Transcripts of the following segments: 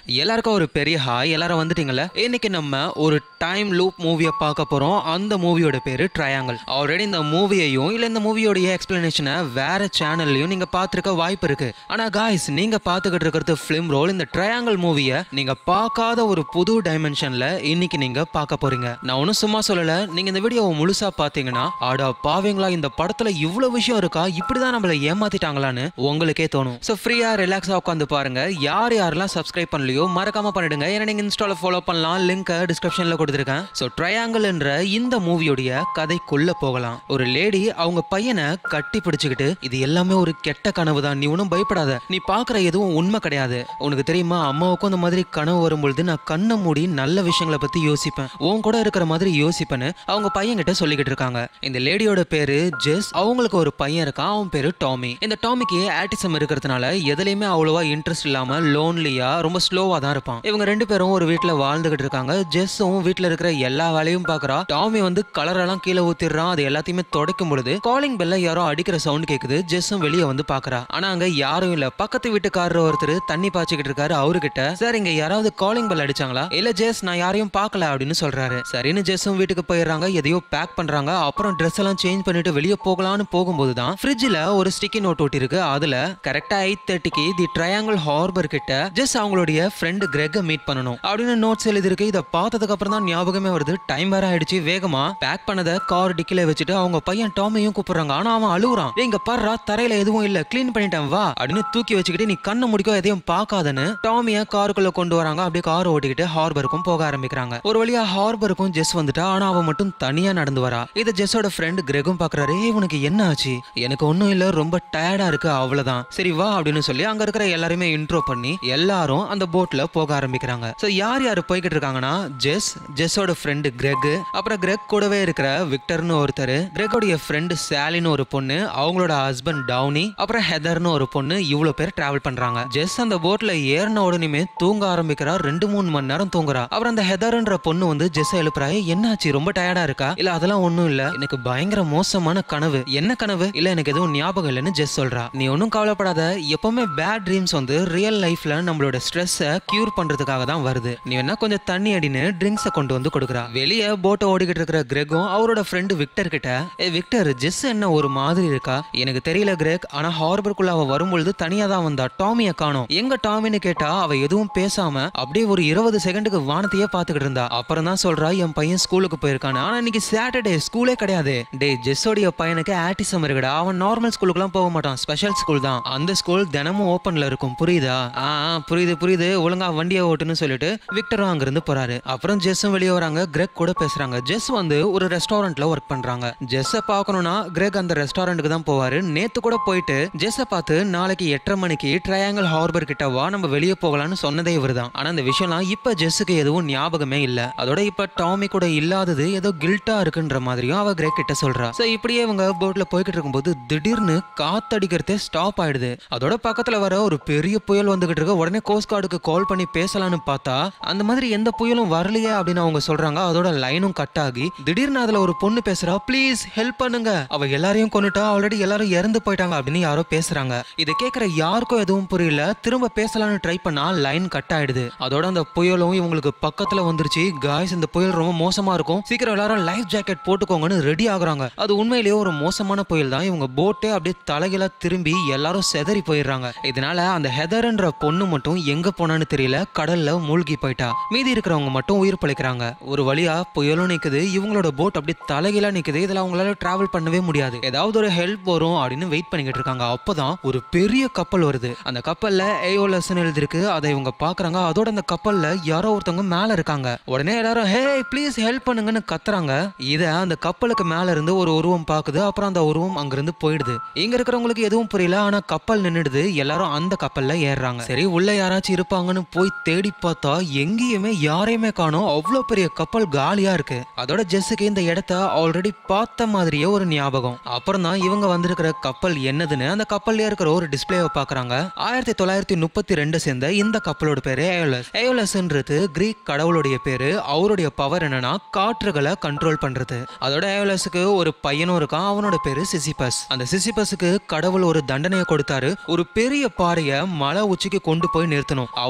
எல்லாருக்கும் ஒரு பெரிய ஹாய் எல்லாரும் வந்துட்டீங்கல்ல இன்னைக்கு நம்ம ஒரு டைம் லூப் மூவியை பார்க்க போறோம் அந்த மூவியோட பேரு ட்ரையாங்கிள் ஆல்ரெடி இந்த மூவியையும் இல்ல இந்த மூவியோடைய எக்ஸ்பிளனேஷனை வேற சேனல்லையும் நீங்க பார்த்துருக்க வாய்ப்பு இருக்கு ஆனா காய்ஸ் நீங்க பார்த்துக்கிட்டு இருக்கிறது ஃபிலிம் ரோல் இந்த ட்ரையாங்கிள் மூவியை நீங்க பார்க்காத ஒரு புது டைமென்ஷன்ல இன்னைக்கு நீங்க பார்க்க போறீங்க நான் ஒன்றும் சும்மா சொல்லல நீங்க இந்த வீடியோவை முழுசா பார்த்தீங்கன்னா ஆடா பாவீங்களா இந்த படத்துல இவ்வளவு விஷயம் இருக்கா இப்படிதான் நம்மள ஏமாத்திட்டாங்களான்னு உங்களுக்கே தோணும் ஸோ ஃப்ரீயா ரிலாக்ஸா உட்காந்து பாருங்க யார் யாரெல்லாம் சப்ஸ்கிரைப் பண்ணலையோ மறக்காம பண்ணிடுங்க ஏன்னா நீங்க இன்ஸ்டால ஃபாலோ பண்ணலாம் லிங்க் டிஸ்கிரிப்ஷன்ல கொடுத்துருக்கேன் ஸோ ட்ரையாங்கிள் என்ற இந்த மூவியோடைய கதைக்குள்ள போகலாம் ஒரு லேடி அவங்க பையனை கட்டி பிடிச்சுக்கிட்டு இது எல்லாமே ஒரு கெட்ட கனவு தான் நீ ஒன்றும் பயப்படாத நீ பார்க்குற எதுவும் உண்மை கிடையாது உனக்கு தெரியுமா அம்மாவுக்கும் அந்த மாதிரி கனவு வரும்பொழுது நான் கண்ணை மூடி நல்ல விஷயங்களை பத்தி யோசிப்பேன் உன் கூட இருக்கிற மாதிரி யோசிப்பேன்னு அவங்க பையன்கிட்ட சொல்லிக்கிட்டு இருக்காங்க இந்த லேடியோட பேரு ஜெஸ் அவங்களுக்கு ஒரு பையன் இருக்கான் அவன் பேரு டாமி இந்த டாமிக்கு ஆட்டிசம் இருக்கிறதுனால எதுலையுமே அவ்வளோவா இன்ட்ரெஸ்ட் இல்லாம லோன்லியா ரொம்ப ஸ்லோவா தான் இருப்பான் இவங்க ரெண்டு பேரும் ஒரு வீட்ல வாழ்ந்துகிட்டு இருக்காங்க ஜெஸ்ஸும் வீட்ல இருக்கிற எல்லா வேலையும் பாக்குறா டாமி வந்து கலர் எல்லாம் கீழே ஊத்திடுறான் அது எல்லாத்தையுமே தொடக்கும் பொழுது காலிங் பெல்ல யாரோ அடிக்கிற சவுண்ட் கேக்குது ஜெஸ்ஸும் வெளியே வந்து பாக்குறா ஆனா அங்க யாரும் இல்ல பக்கத்து வீட்டுக்காரர் ஒருத்தர் தண்ணி பாய்ச்சிக்கிட்டு இருக்காரு அவர்கிட்ட சார் இங்க யாராவது காலிங் பெல் அடிச்சாங்களா இல்ல ஜெஸ் நான் யாரையும் பார்க்கல அப்படின்னு சொல்றாரு சரின்னு ஜெஸ்ஸும் வீட்டுக்கு போயிடுறாங்க எதையோ பேக் பண்றாங்க அப்புறம் ட்ரெஸ் எல்லாம் சேஞ்ச் பண்ணிட்டு வெளியே போகலாம்னு போகும்போது தான் ஃப்ரிட்ஜ்ல ஒரு ஸ்டிக்கி நோட் ஒட்டி இருக்கு அதுல கரெக்டா எயிட் தேர்ட்டிக்கு தி ட்ரையாங்கிள் ஹார்பர் கிட்ட ஜஸ்ட் அவங்களுடைய ஃப்ரெண்டு கிரெக்க மீட் பண்ணணும் அப்படின்னு நோட்ஸ் எழுதிருக்கு இதை பார்த்ததுக்கு அப்புறம் தான் ஞாபகமே வருது டைம் வேற ஆயிடுச்சு வேகமா பேக் பண்ணதை கார் டிக்கில வச்சுட்டு அவங்க பையன் டாமையும் கூப்பிடுறாங்க ஆனா அவன் அழுகுறான் "டேய், இங்க பாருடா தரையில எதுவும் இல்ல க்ளீன் பண்ணிட்டேன் வா அப்படின்னு தூக்கி வச்சுக்கிட்டு நீ கண்ணை முடிக்கோ எதையும் பார்க்காதன்னு டாமிய காருக்குள்ள கொண்டு வராங்க அப்படியே கார் ஓட்டிக்கிட்டு ஹார்பருக்கும் போக ஆரம்பிக்கிறாங்க ஒரு வழியா ஹார்பருக்கும் ஜெஸ் வந்துட்டா ஆனா அவன் மட்டும் தனியா நடந்து வரா இதை ஜெஸ்ஸோட ஃப்ரெண்ட் கிரெகும் பாக்குறாரு "ஏய், உனக்கு என்ன ஆச்சு எனக்கு ஒன்றும் இல்ல ரொம்ப டயர்டா இருக்கு அவ்வளவுதான் சரி வா அப்படின்னு சொல்லி அங்க இருக்கிற எல்லாருமே இன்ட்ரோ பண்ணி எல்லாரும் அந்த போட்ல போக ஆரம்பிக்கிறாங்க ஸோ யார் யார் போய்கிட்டு இருக்காங்கன்னா ஜெஸ் ஜெஸ்ஸோட ஃப்ரெண்டு கிரெக் அப்புறம் கிரெக் கூடவே இருக்கிற விக்டர்னு ஒருத்தர் கிரெகோடைய ஃப்ரெண்டு சாலின்னு ஒரு பொண்ணு அவங்களோட ஹஸ்பண்ட் டவுனி அப்புறம் ஹெதர்னு ஒரு பொண்ணு இவ்வளவு பேர் டிராவல் பண்றாங்க ஜெஸ் அந்த போட்ல ஏறின உடனே தூங்க ஆரம்பிக்கிறா ரெண்டு மூணு மணி நேரம் தூங்குறா அப்புறம் அந்த ஹெதர்ன்ற பொண்ணு வந்து ஜெஸ் எழுப்புறா "ஏய், என்னாச்சு ரொம்ப டயர்டா இருக்கா இல்ல அதெல்லாம் ஒண்ணும் இல்ல எனக்கு பயங்கர மோசமான கனவு என்ன கனவு இல்ல எனக்கு எதுவும் ஞாபகம் இல்லைன்னு ஜெஸ் சொல்றா நீ ஒன்றும் கவலைப்படாத எப்பவுமே பேட் ட்ரீம்ஸ் வந்து ரியல் லைஃப்ல நம்மளோட ஸ்ட்ரெஸ்ஸை கியூர் பண்றதுக்காக தான் வருது நீ வேணா கொஞ்சம் தண்ணி அடின்னு ட்ரிங்க்ஸை கொண்டு வந்து கொடுக்குறா வெளியே போட்டை ஓடிக்கிட்டு இருக்கிற கிரெகும் அவரோட ஃப்ரெண்டு விக்டர் கிட்ட ஏ விக்டர் ஜெஸ் என்ன ஒரு மாதிரி இருக்கா எனக்கு தெரியல கிரெக் ஆனா ஹார்பருக்குள்ள அவ வரும்பொழுது தனியா தான் வந்தா டாமிய காணோம் எங்க டாமின்னு கேட்டா அவ எதுவும் பேசாம அப்படியே ஒரு இருபது செகண்டுக்கு வானத்தையே பாத்துக்கிட்டு இருந்தா அப்புறம் தான் சொல்றா என் பையன் ஸ்கூலுக்கு போயிருக்கானு ஆனா இன்னைக்கு சாட்டர்டே ஸ்கூலே கிடையாது டே ஜெஸ்ஸோடைய பையனுக்கு ஆட்டிசம் இருக்குடா அவன் நார்மல் ஸ்கூலுக்குலாம் போக மாட்டான் ஸ்பெஷல் ஸ்கூல் தான் அந்த ஸ்கூல் தினமும் ஓப்பன்ல இருக்கும் புரியுதா ஆ ஆ, புரியுது புரியுது ஒழுங்கா வண்டியை ஓட்டுன்னு சொல்லிட்டு விக்டரும் அங்கிருந்து போறாரு அப்புறம் ஜெஸ்ஸும் வெளியே வராங்க கிரெக் கூட பேசுறாங்க ஜெஸ் வந்து ஒரு ரெஸ்டாரண்ட்ல ஒர்க் பண்றாங்க ஜெஸ்ஸை பார்க்கணும்னா கிரெக் அந்த ரெஸ்டாரண்ட்டுக்கு தான் போவாரு நேத்து கூட போயிட்டு ஜெஸ்ஸை பார்த்து நாளைக்கு எட்டரை மணிக்கு ட்ரையாங்கிள் ஹார்பர் கிட்ட வா நம்ம வெளியே போகலாம்னு சொன்னதே இவர்தான் ஆனா இந்த விஷயம்லாம் இப்ப ஜெஸ்ஸுக்கு எதுவும் ஞாபகமே இல்ல அதோட இப்ப டாமி கூட இல்லாதது ஏதோ கில்ட்டா இருக்குன்ற மாதிரியும் அவ கிரெக் கிட்ட சொல்றா சோ இப்படியே இவங்க போட்ல போய்கிட்டு இருக்கும்போது திடீர்னு காத்தடிக்கிறதே ஸ்டாப் ஆயிடுது அதோட பக்கத்துல வர ஒரு பெரிய புயல் வந்துகிட்டு இருக்கு உடனே கோஸ்ட் கார்டுக்கு கால் பண்ணி பேசலாம்னு பார்த்தா அந்த மாதிரி எந்த புயலும் வரலையே அப்படின்னு அவங்க சொல்றாங்க அதோட லைனும் கட் ஆகி திடீர்னு அதுல ஒரு பொண்ணு பேசுறா ப்ளீஸ் ஹெல்ப் பண்ணுங்க அவ எல்லாரையும் கொண்டுட்டா ஆல்ரெடி எல்லாரும் இறந்து போயிட்டாங்க அப்படின்னு யாரோ பேசுறாங்க இதை கேட்கிற யாருக்கும் எதுவும் புரியல திரும்ப பேசலாம்னு ட்ரை பண்ணா லைன் கட் ஆயிடுது அதோட அந்த புயலும் இவங்களுக்கு பக்கத்துல வந்துருச்சு காய்ஸ் இந்த புயல் ரொம்ப மோசமா இருக்கும் சீக்கிரம் எல்லாரும் லைஃப் ஜாக்கெட் போட்டுக்கோங்கன்னு ரெடி ஆகுறாங்க அது உண்மையிலேயே ஒரு மோசமான புயல் தான் இவங்க போட்டே அப்படியே தலைகீழா திரும்பி எல்லாரும் செதறி போயிடுறாங்க இதனால அந்த ஹெதர்ன்ற பொண்ணு மட்டும் எங்க போனான்னு தெரியல கடல்ல மூழ்கி போயிட்டா மீதி இருக்கிறவங்க மட்டும் உயிர் பிழைக்கிறாங்க ஒரு வழியா புயலும் நிக்குது இவங்களோட போட் அப்படியே தலைகீழா நிக்குது இதுல அவங்களால டிராவல் பண்ணவே முடியாது ஏதாவது ஒரு ஹெல்ப் வரும் அப்படின்னு வெயிட் பண்ணிக்கிட்டு இருக்காங்க அப்பதான் ஒரு பெரிய கப்பல் வருது அந்த கப்பல்ல ஏஓலஸ்ன்னு எழுதிருக்கு அதை இவங்க பாக்குறாங்க அதோட அந்த கப்பல்ல யாரோ ஒருத்தவங்க மேல இருக்காங்க உடனே எல்லாரும் ஹே ப்ளீஸ் ஹெல்ப் பண்ணுங்கன்னு கத்துறாங்க இத அந்த கப்பலுக்கு மேல இருந்து ஒரு உருவம் பாக்குது அப்புறம் அந்த உருவம் அங்கிருந்து போயிடுது இங்க இருக்கிறவங்களுக்கு எதுவும் புரியல ஆனா கப்பல் நின்னுடுது எல்லாரும் அந்த கப்பல்ல ஏறுறாங்க சரி உள்ள யாராச்சும் இருப்பாங்கன்னு போய் தேடி பார்த்தா எங்கேயுமே யாரையுமே காணோம் அவ்வளவு பெரிய கப்பல் காலியா இருக்கு அதோட ஜெஸ்ஸுக்கு இந்த இடத்த ஆல்ரெடி பார்த்த மாதிரியே ஒரு ஞாபகம் அப்புறம் தான் இவங்க வந்திருக்கிற கப்பல் என்னதுன்னு அந்த கப்பல்ல இருக்கிற ஒரு டிஸ்பிளேவை பாக்குறாங்க ஆயிரத்தி தொள்ளாயிரத்தி முப்பத்தி ரெண்டு சேர்ந்த இந்த கப்பலோட பேரு ஏயோலஸ் ஏயோலஸ்ன்றது கிரீக் கடவுளுடைய பேரு அவருடைய பவர் என்னன்னா காற்றுகளை கண்ட்ரோல் பண்றது அதோட ஏயோலஸுக்கு ஒரு பையனும் இருக்கான் அவனோட பேரு சிசிபஸ் அந்த சிசிபஸுக்கு கடவுள் ஒரு தண்டனையை கொடுத்தாரு ஒரு பெரிய பாறையை மலை உச்சிக்கு கொண்டு போய் நிறுத்தணும்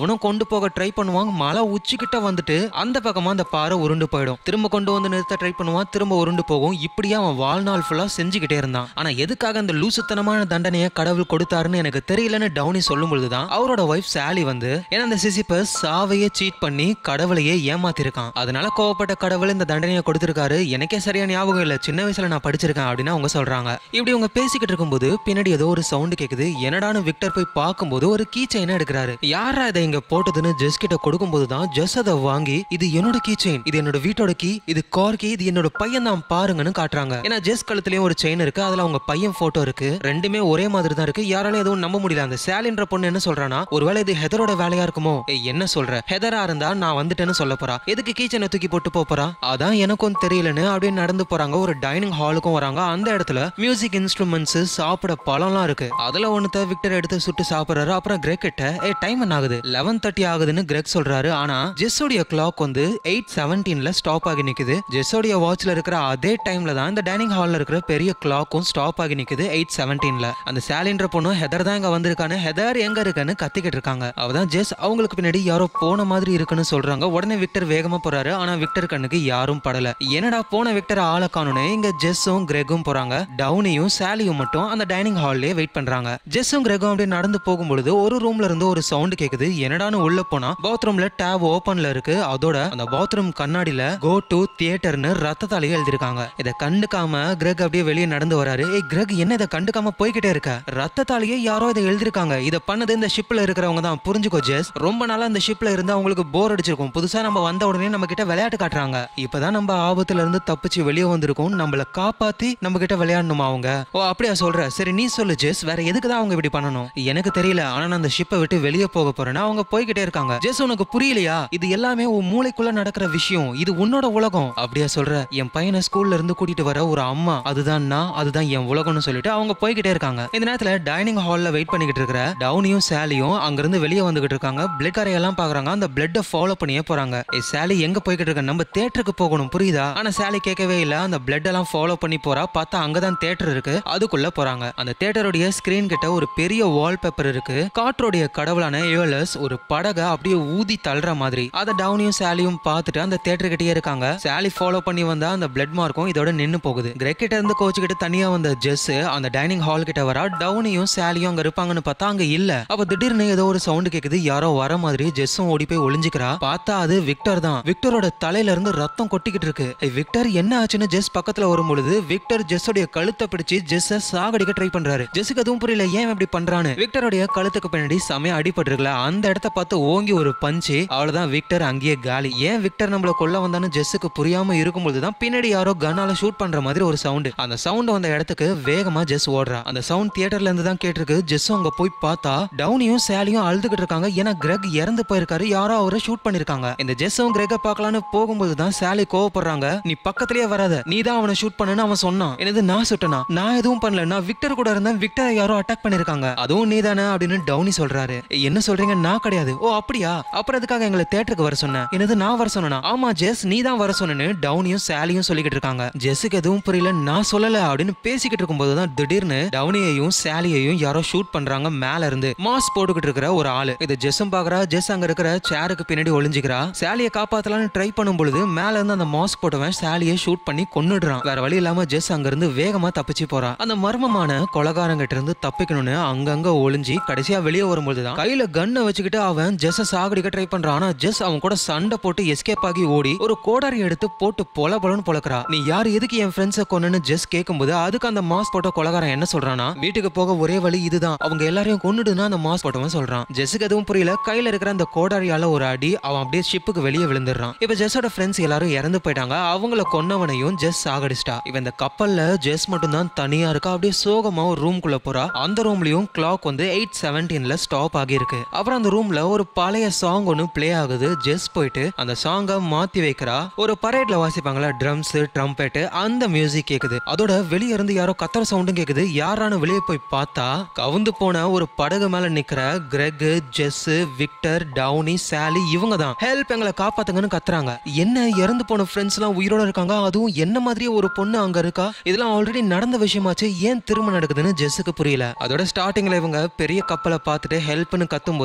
அவனும் கொண்டு போக ட்ரை பண்ணுவான் மலை உச்சிக்கிட்ட வந்துட்டு அந்த பக்கமா அந்த பாறை உருண்டு போயிடும் திரும்ப கொண்டு வந்து நிறுத்த ட்ரை பண்ணுவான் திரும்ப உருண்டு போகும் இப்படியே அவன் வாழ்நாள் ஃபுல்லா செஞ்சுக்கிட்டே இருந்தான் ஆனா எதுக்காக அந்த லூசுத்தனமான தண்டனையை கடவுள் கொடுத்தாருன்னு எனக்கு தெரியலன்னு டவுனி சொல்லும் பொழுதுதான் அவரோட ஒய்ஃப் சாலி வந்து ஏன்னா அந்த சிசிபஸ் சாவையே சீட் பண்ணி கடவுளையே ஏமாத்திருக்கான் அதனால கோவப்பட்ட கடவுள் இந்த தண்டனையை கொடுத்திருக்காரு எனக்கே சரியா ஞாபகம் இல்ல சின்ன வயசுல நான் படிச்சிருக்கேன் அப்படின்னு அவங்க சொல்றாங்க இப்படி அவங்க பேசிக்கிட்டு இருக்கும்போது பின்னாடி ஏதோ ஒரு சவுண்ட் கேக்குது என்னடான்னு விக்டர் போய் பார்க்கும்போது ஒரு கீ செயினை எடுக்கிறாரு யாரா இதை இங்க போட்டதுன்னு ஜெஸ் கிட்ட கொடுக்கும்போது தான் ஜெஸ் அதை வாங்கி இது என்னோட கீ செயின் இது என்னோட வீட்டோட கீ இது கார் கீ இது என்னோட பையன் தான் பாருங்கன்னு காட்டுறாங்க ஏன்னா ஜெஸ் கழுத்துலயும் ஒரு செயின் இருக்கு அதுல அவங்க பையன் போட்டோ இருக்கு ரெண்டுமே ஒரே மாதிரி தான் இருக்கு யாராலும் எதுவும் நம்ப முடியல அந்த சேலின்ற பொண்ணு என்ன சொல்றானா ஒருவேளை இது ஹெதரோட வேலையா இருக்குமோ ஏய், என்ன சொல்ற ஹெதரா இருந்தா நான் வந்துட்டேன்னு சொல்ல போறா எதுக்கு கீச்சனை தூக்கி போட்டு போப் போறா அதான் எனக்கும் தெரியலன்னு அப்படியே நடந்து போறாங்க ஒரு டைனிங் ஹாலுக்கும் வராங்க அந்த இடத்துல மியூசிக் இன்ஸ்ட்ருமெண்ட்ஸ் சாப்பிட பழம்லாம் இருக்கு அதுல ஒண்ணுத்த விக்டர் எடுத்து சுட்டு சாப்பிடுறாரு அப்புறம் கிரெக் கிட்ட ஏ டைம் என்ன ஆகுது லெவன் தேர்ட்டி ஆகுதுன்னு கிரெக் சொல்றாரு ஆனா ஜெஸ்ஸோடைய கிளாக் வந்து எயிட் செவன்டீன்ல ஸ்டாப் ஆகி நிக்குது ஜெஸ்ஸோடைய வாட்ச்ல இருக்கிற அதே டைம்ல தான் இந்த டைனிங் ஹால்ல இருக்கிற பெரிய கிளாக்கும் ஸ்டாப் ஆகி நிக்குது எயிட் செவன்டீன்ல அந்த சாலின்ற பொண்ணு ஹெதர் தான் இங்க வந்திருக்கான்னு ஹெதர் எங்க இருக்குன்னு கத்திக்கிட்டு இருக்காங்க அவதான் ஜெஸ் அவங்களுக்கு பின்னாடி யாரோ போன மாதிரி இருக்குன்னு சொல்றாங்க உடனே விக்டர் வேகமா போறாரு ஆனா விக்டர் கண்ணுக்கு யாரும் படல என்னடா போன விக்டர் ஆள காணுனே இங்க ஜெஸ்ஸும் கிரெகும் போறாங்க டவுனியும் சாலியும் மட்டும் அந்த டைனிங் ஹால்லயே வெயிட் பண்றாங்க ஜெஸ்ஸும் கிரெகும் அப்படியே நடந்து போகும்பொழுது ஒரு ரூம்ல இருந்து ஒரு சவுண்ட் கேக்குது என்னடான்னு உள்ள போனா பாத்ரூம்ல டேப் ஓபன்ல இருக்கு அதோட அந்த பாத்ரூம் கண்ணாடியில கோ டு தியேட்டர்னு ரத்தத்தாலேயே எழுதிருக்காங்க இதை கண்டுக்காம கிரெக் அப்படியே வெளியே நடந்து வராரு ஏய் கிரெக் என்ன இதை கண்டுக்காம போய்கிட்டே இருக்க ரத்தத்தாலேயே யாரோ இதை எழுதிருக்காங்க இதை பண்ணது இந்த ஷிப்ல இருக்கிறவங்க தான் புரிஞ்சுக்கோ ஜெஸ் ரொம்ப நாளா இந்த ஷிப்ல இருந்து அவங்களுக்கு போர் அடிச்சிருக்கும் புதுசா நம்ம வந்த உடனே நம்ம கிட்ட விளையாட்டு காட்டுறாங்க இப்பதான் நம்ம ஆபத்துல இருந்து தப்பிச்சு வெளியே வந்திருக்கோம் நம்மள காப்பாத்தி நம்ம கிட்ட விளையாடணுமா அவங்க ஓ அப்படியா சொல்ற சரி நீ சொல்லு ஜெஸ் வேற எதுக்கு தான் அவங்க இப்படி பண்ணணும் எனக்கு தெரியல ஆனா நான் அந்த ஷிப்பை விட்டு வெளியே போக போறேன்னா அவங்க போய்கிட்டே இருக்காங்க ஜெஸ் உனக்கு புரியலையா இது எல்லாமே உன் மூளைக்குள்ள நடக்கிற விஷயம் இது உன்னோட உலகம் அப்படியா சொல்ற என் பையனை ஸ்கூல்ல இருந்து கூட்டிட்டு வர ஒரு அம்மா அதுதான் நான் அதுதான் என் உலகம்னு சொல்லிட்டு அவங்க போய்கிட்டே இருக்காங்க இந்த நேரத்துல டைனிங் ஹால்ல வெயிட் பண்ணிக்கிட்டு இருக்கிற டவுனியும் சாலியும் அங்கிருந்து வெளியே வந்துகிட்டு இருக்காங்க பிளட் கரையெல்லாம் பாக்குறாங்க அந்த பிளட்டை ஃபாலோ பண்ணியே போறாங்க ஏ சாலி எங்க போய்கிட்டு இருக்க நம்ம தேட்டருக்கு போகணும் புரியுதா ஆனா சாலி கேட்கவே இல்ல அந்த பிளட் எல்லாம் ஃபாலோ பண்ணி போறா பார்த்தா அங்கதான் தேட்டர் இருக்கு அதுக்குள்ள போறாங்க அந்த தேட்டருடைய ஸ்கிரீன் கிட்ட ஒரு பெரிய வால்பேப்பர் இருக்கு காற்றோடைய கடவுளான ஏலஸ் ஒரு படகை அப்படியே ஊதி தள்ளுற மாதிரி அதை டவுனியும் சாலியும் பார்த்துட்டு அந்த தேட்டர் கிட்டயே இருக்காங்க சாலி ஃபாலோ பண்ணி வந்தா அந்த பிளட் மார்க்கும் இதோட நின்னு போகுது கிரெக் கிட்ட இருந்து கோச்சுக்கிட்டு தனியா வந்த ஜெஸ் அந்த டைனிங் ஹால் கிட்ட வரா டவுனியும் சாலியும் அங்க இருப்பாங்கன்னு பார்த்தா அங்க இல்ல அப்ப திடீர்னு ஏதோ ஒரு சவுண்ட் கேக்குது யாரோ வர மாதிரி ஜெஸ்ஸும் ஓடி போய் ஒளிஞ்சுக்கிறா பார்த்தா அது விக்டர் தான் விக்டரோட தலையில இருந்து ரத்தம் கொட்டிக்கிட்டு இருக்கு ஏய், விக்டர் என்ன ஆச்சுன்னு ஜெஸ் பக்கத்துல வரும் பொழுது விக்டர் ஜெஸ்ஸோடைய கழுத்தை பிடிச்சு ஜெஸ்ஸ சாகடிக்க ட்ரை பண்றாரு ஜெஸ்ஸுக்கு அதுவும் புரியல ஏன் இப்படி பண்றான்னு விக்டரோடைய கழுத்துக்கு பின்னாடி செமையா அடிபட்டிருக்கல அந்த இடத்த பார்த்து ஓங்கி ஒரு பஞ்சு அவ்வளவுதான் விக்டர் அங்கேயே காலி ஏன் விக்டர் நம்மள கொல்ல வந்தான்னு ஜெஸ்ஸுக்கு புரியாம இருக்கும்போது தான் பின்னாடி யாரோ கன்னால ஷூட் பண்ற மாதிரி ஒரு சவுண்ட் அந்த சவுண்ட் வந்த இடத்துக்கு வேகமா ஜெஸ் ஓடுறா அந்த சவுண்ட் தியேட்டர்ல இருந்து தான் கேட்டிருக்கு ஜெஸ்ஸும் அங்க போய் பார்த்தா டவுனியும் சாலியும் அழுதுகிட்டு இருக்காங்க ஏன்னா கிரெக் இறந்து போயிருக்காரு யாரோ அவரை ஷூட் பண்ணிருக்காங்க இந்த ஜெஸ்ஸும் கிரெக பார்க்கலான்னு போகும்போது தான் சாலி கோவப்படுறாங்க நீ பக்கத்திலேயே வராத நீ தான் அவனை ஷூட் பண்ணனு அவன் சொன்னான் என்னது நான் சுட்டனா நான் எதுவும் பண்ணல நான் விக்டர் கூட இருந்தேன் விக்டரை யாரோ அட்டாக் பண்ணிருக்காங்க அதுவும் நீ தானே அப்படின்னு டவுனி சொல்றாரு என்ன சொல்றீங்க நான் கிடையாது ஓ அப்படியா அப்புறம் எதுக்காக எங்களை தேட்டருக்கு வர சொன்னேன் என்னது நான் வர சொன்னா ஆமா ஜெஸ் நீ தான் வர சொன்னேன்னு டவுனியும் சாலியும் சொல்லிக்கிட்டு இருக்காங்க ஜெஸ்ஸுக்கு எதுவும் புரியல நான் சொல்லல அப்படின்னு பேசிக்கிட்டு இருக்கும்போது தான் திடீர்னு டவுனியையும் சாலியையும் யாரோ ஷூட் பண்றாங்க மேல இருந்து மாஸ் போட்டுக்கிட்டு இருக்கிற ஒரு ஆளு இது ஜெஸ்ஸும் பாக்குறா ஜெஸ் அங்க இருக்கிற சேருக்கு பின்னாடி ஒளிஞ்சுக்கிறா சாலியை காப்பாத்தலாம்னு ட்ரை பண்ணும் பொழுது மேல இருந்து அந்த மாஸ் போட்டவன் சாலியை ஷூட் பண்ணி கொன்னுடுறான் வேற வழி இல்லாம ஜெஸ் அங்க இருந்து வேகமா தப்பிச்சு போறான் அந்த மர்மமான கொலகாரங்கிட்ட இருந்து தப்பிக்கணும்னு அங்கங்க ஒளிஞ்சு கடைசியா வெளியே வரும்போது தான் கையில கன்னை வச்சுக்கிட்டு அவன் ஜெஸ்ஸ சாகடிக்க ட்ரை பண்றான் ஆனா ஜெஸ் அவன் கூட சண்டை போட்டு எஸ்கேப் ஆகி ஓடி ஒரு கோடாரி எடுத்து போட்டு பொல பொலன்னு பொழக்கிறா நீ யார் எதுக்கு என் ஃப்ரெண்ட்ஸை கொன்னு ஜெஸ் கேட்கும்போது அதுக்கு அந்த மாஸ் போட்ட கொலகாரன் என்ன சொல்றானா வீட்டுக்கு போக ஒரே வழி இதுதான் அவங்க எல்லாரையும் கொன்னுடுனா அந்த மாஸ் போட்டவன் சொல்றான் ஜெஸ்ஸுக்கு எதுவும் புரியல கையில இருக்கிற அந்த கோடாரியால ஒரு அடி அவன் அப்படியே ஷிப்புக்கு வெளியே விழுந்துடுறான் இப்ப ஜெஸ்ஸோட ஃப்ரெண்ட்ஸ் எல்லாரும் இறந்து போயிட்டாங்க அவங்கள கொன்னவனையும் ஜெஸ் சாகடிச்சிட்டா இவன் இந்த கப்பல்ல ஜெஸ் மட்டும் தான் தனியா இருக்கா அப்படியே சோகமா ஒரு ரூம்குள்ள போறா அந்த ரூம்லயும் கிளாக் வந்து எயிட் செவன்டீன்ல ஸ்டாப் ஆகியிருக்கு அப்புறம் அந்த ரூம்ல ஒரு பழைய சாங் ஒன்னு ப்ளே ஆகுது ஜெஸ் போயிட்டு அந்த சாங்கை மாத்தி வைக்கிறா ஒரு பரேட்ல வாசிப்பாங்களா ட்ரம்ஸ் ட்ரம்பெட் அந்த மியூசிக் கேக்குது அதோட வெளிய இருந்து யாரோ கத்துற சவுண்டும் கேக்குது யாரானு வெளியே போய் பார்த்தா கவுந்து போன ஒரு படகு மேல நிக்கிற Greg Jess Victor Downey Sally இவங்க தான் ஹெல்ப் எங்களை காப்பாத்துங்கன்னு கத்துறாங்க என்ன இறந்து போன ஃப்ரெண்ட்ஸ் எல்லாம் உயிரோட இருக்காங்க அதுவும் என்ன மாதிரியே ஒரு பொண்ணு அங்க இருக்கா இதெல்லாம் ஆல்ரெடி நடந்த விஷயமாச்சு ஏன் திரும்ப நடக்குதுன்னு ஜெஸ்ஸுக்கு புரியல அதோட ஸ்டார்டிங்ல இவங்க பெரிய கப்பலை பார்த்துட்டு ஹெல்ப்னு கத்தும்போது கப்பல்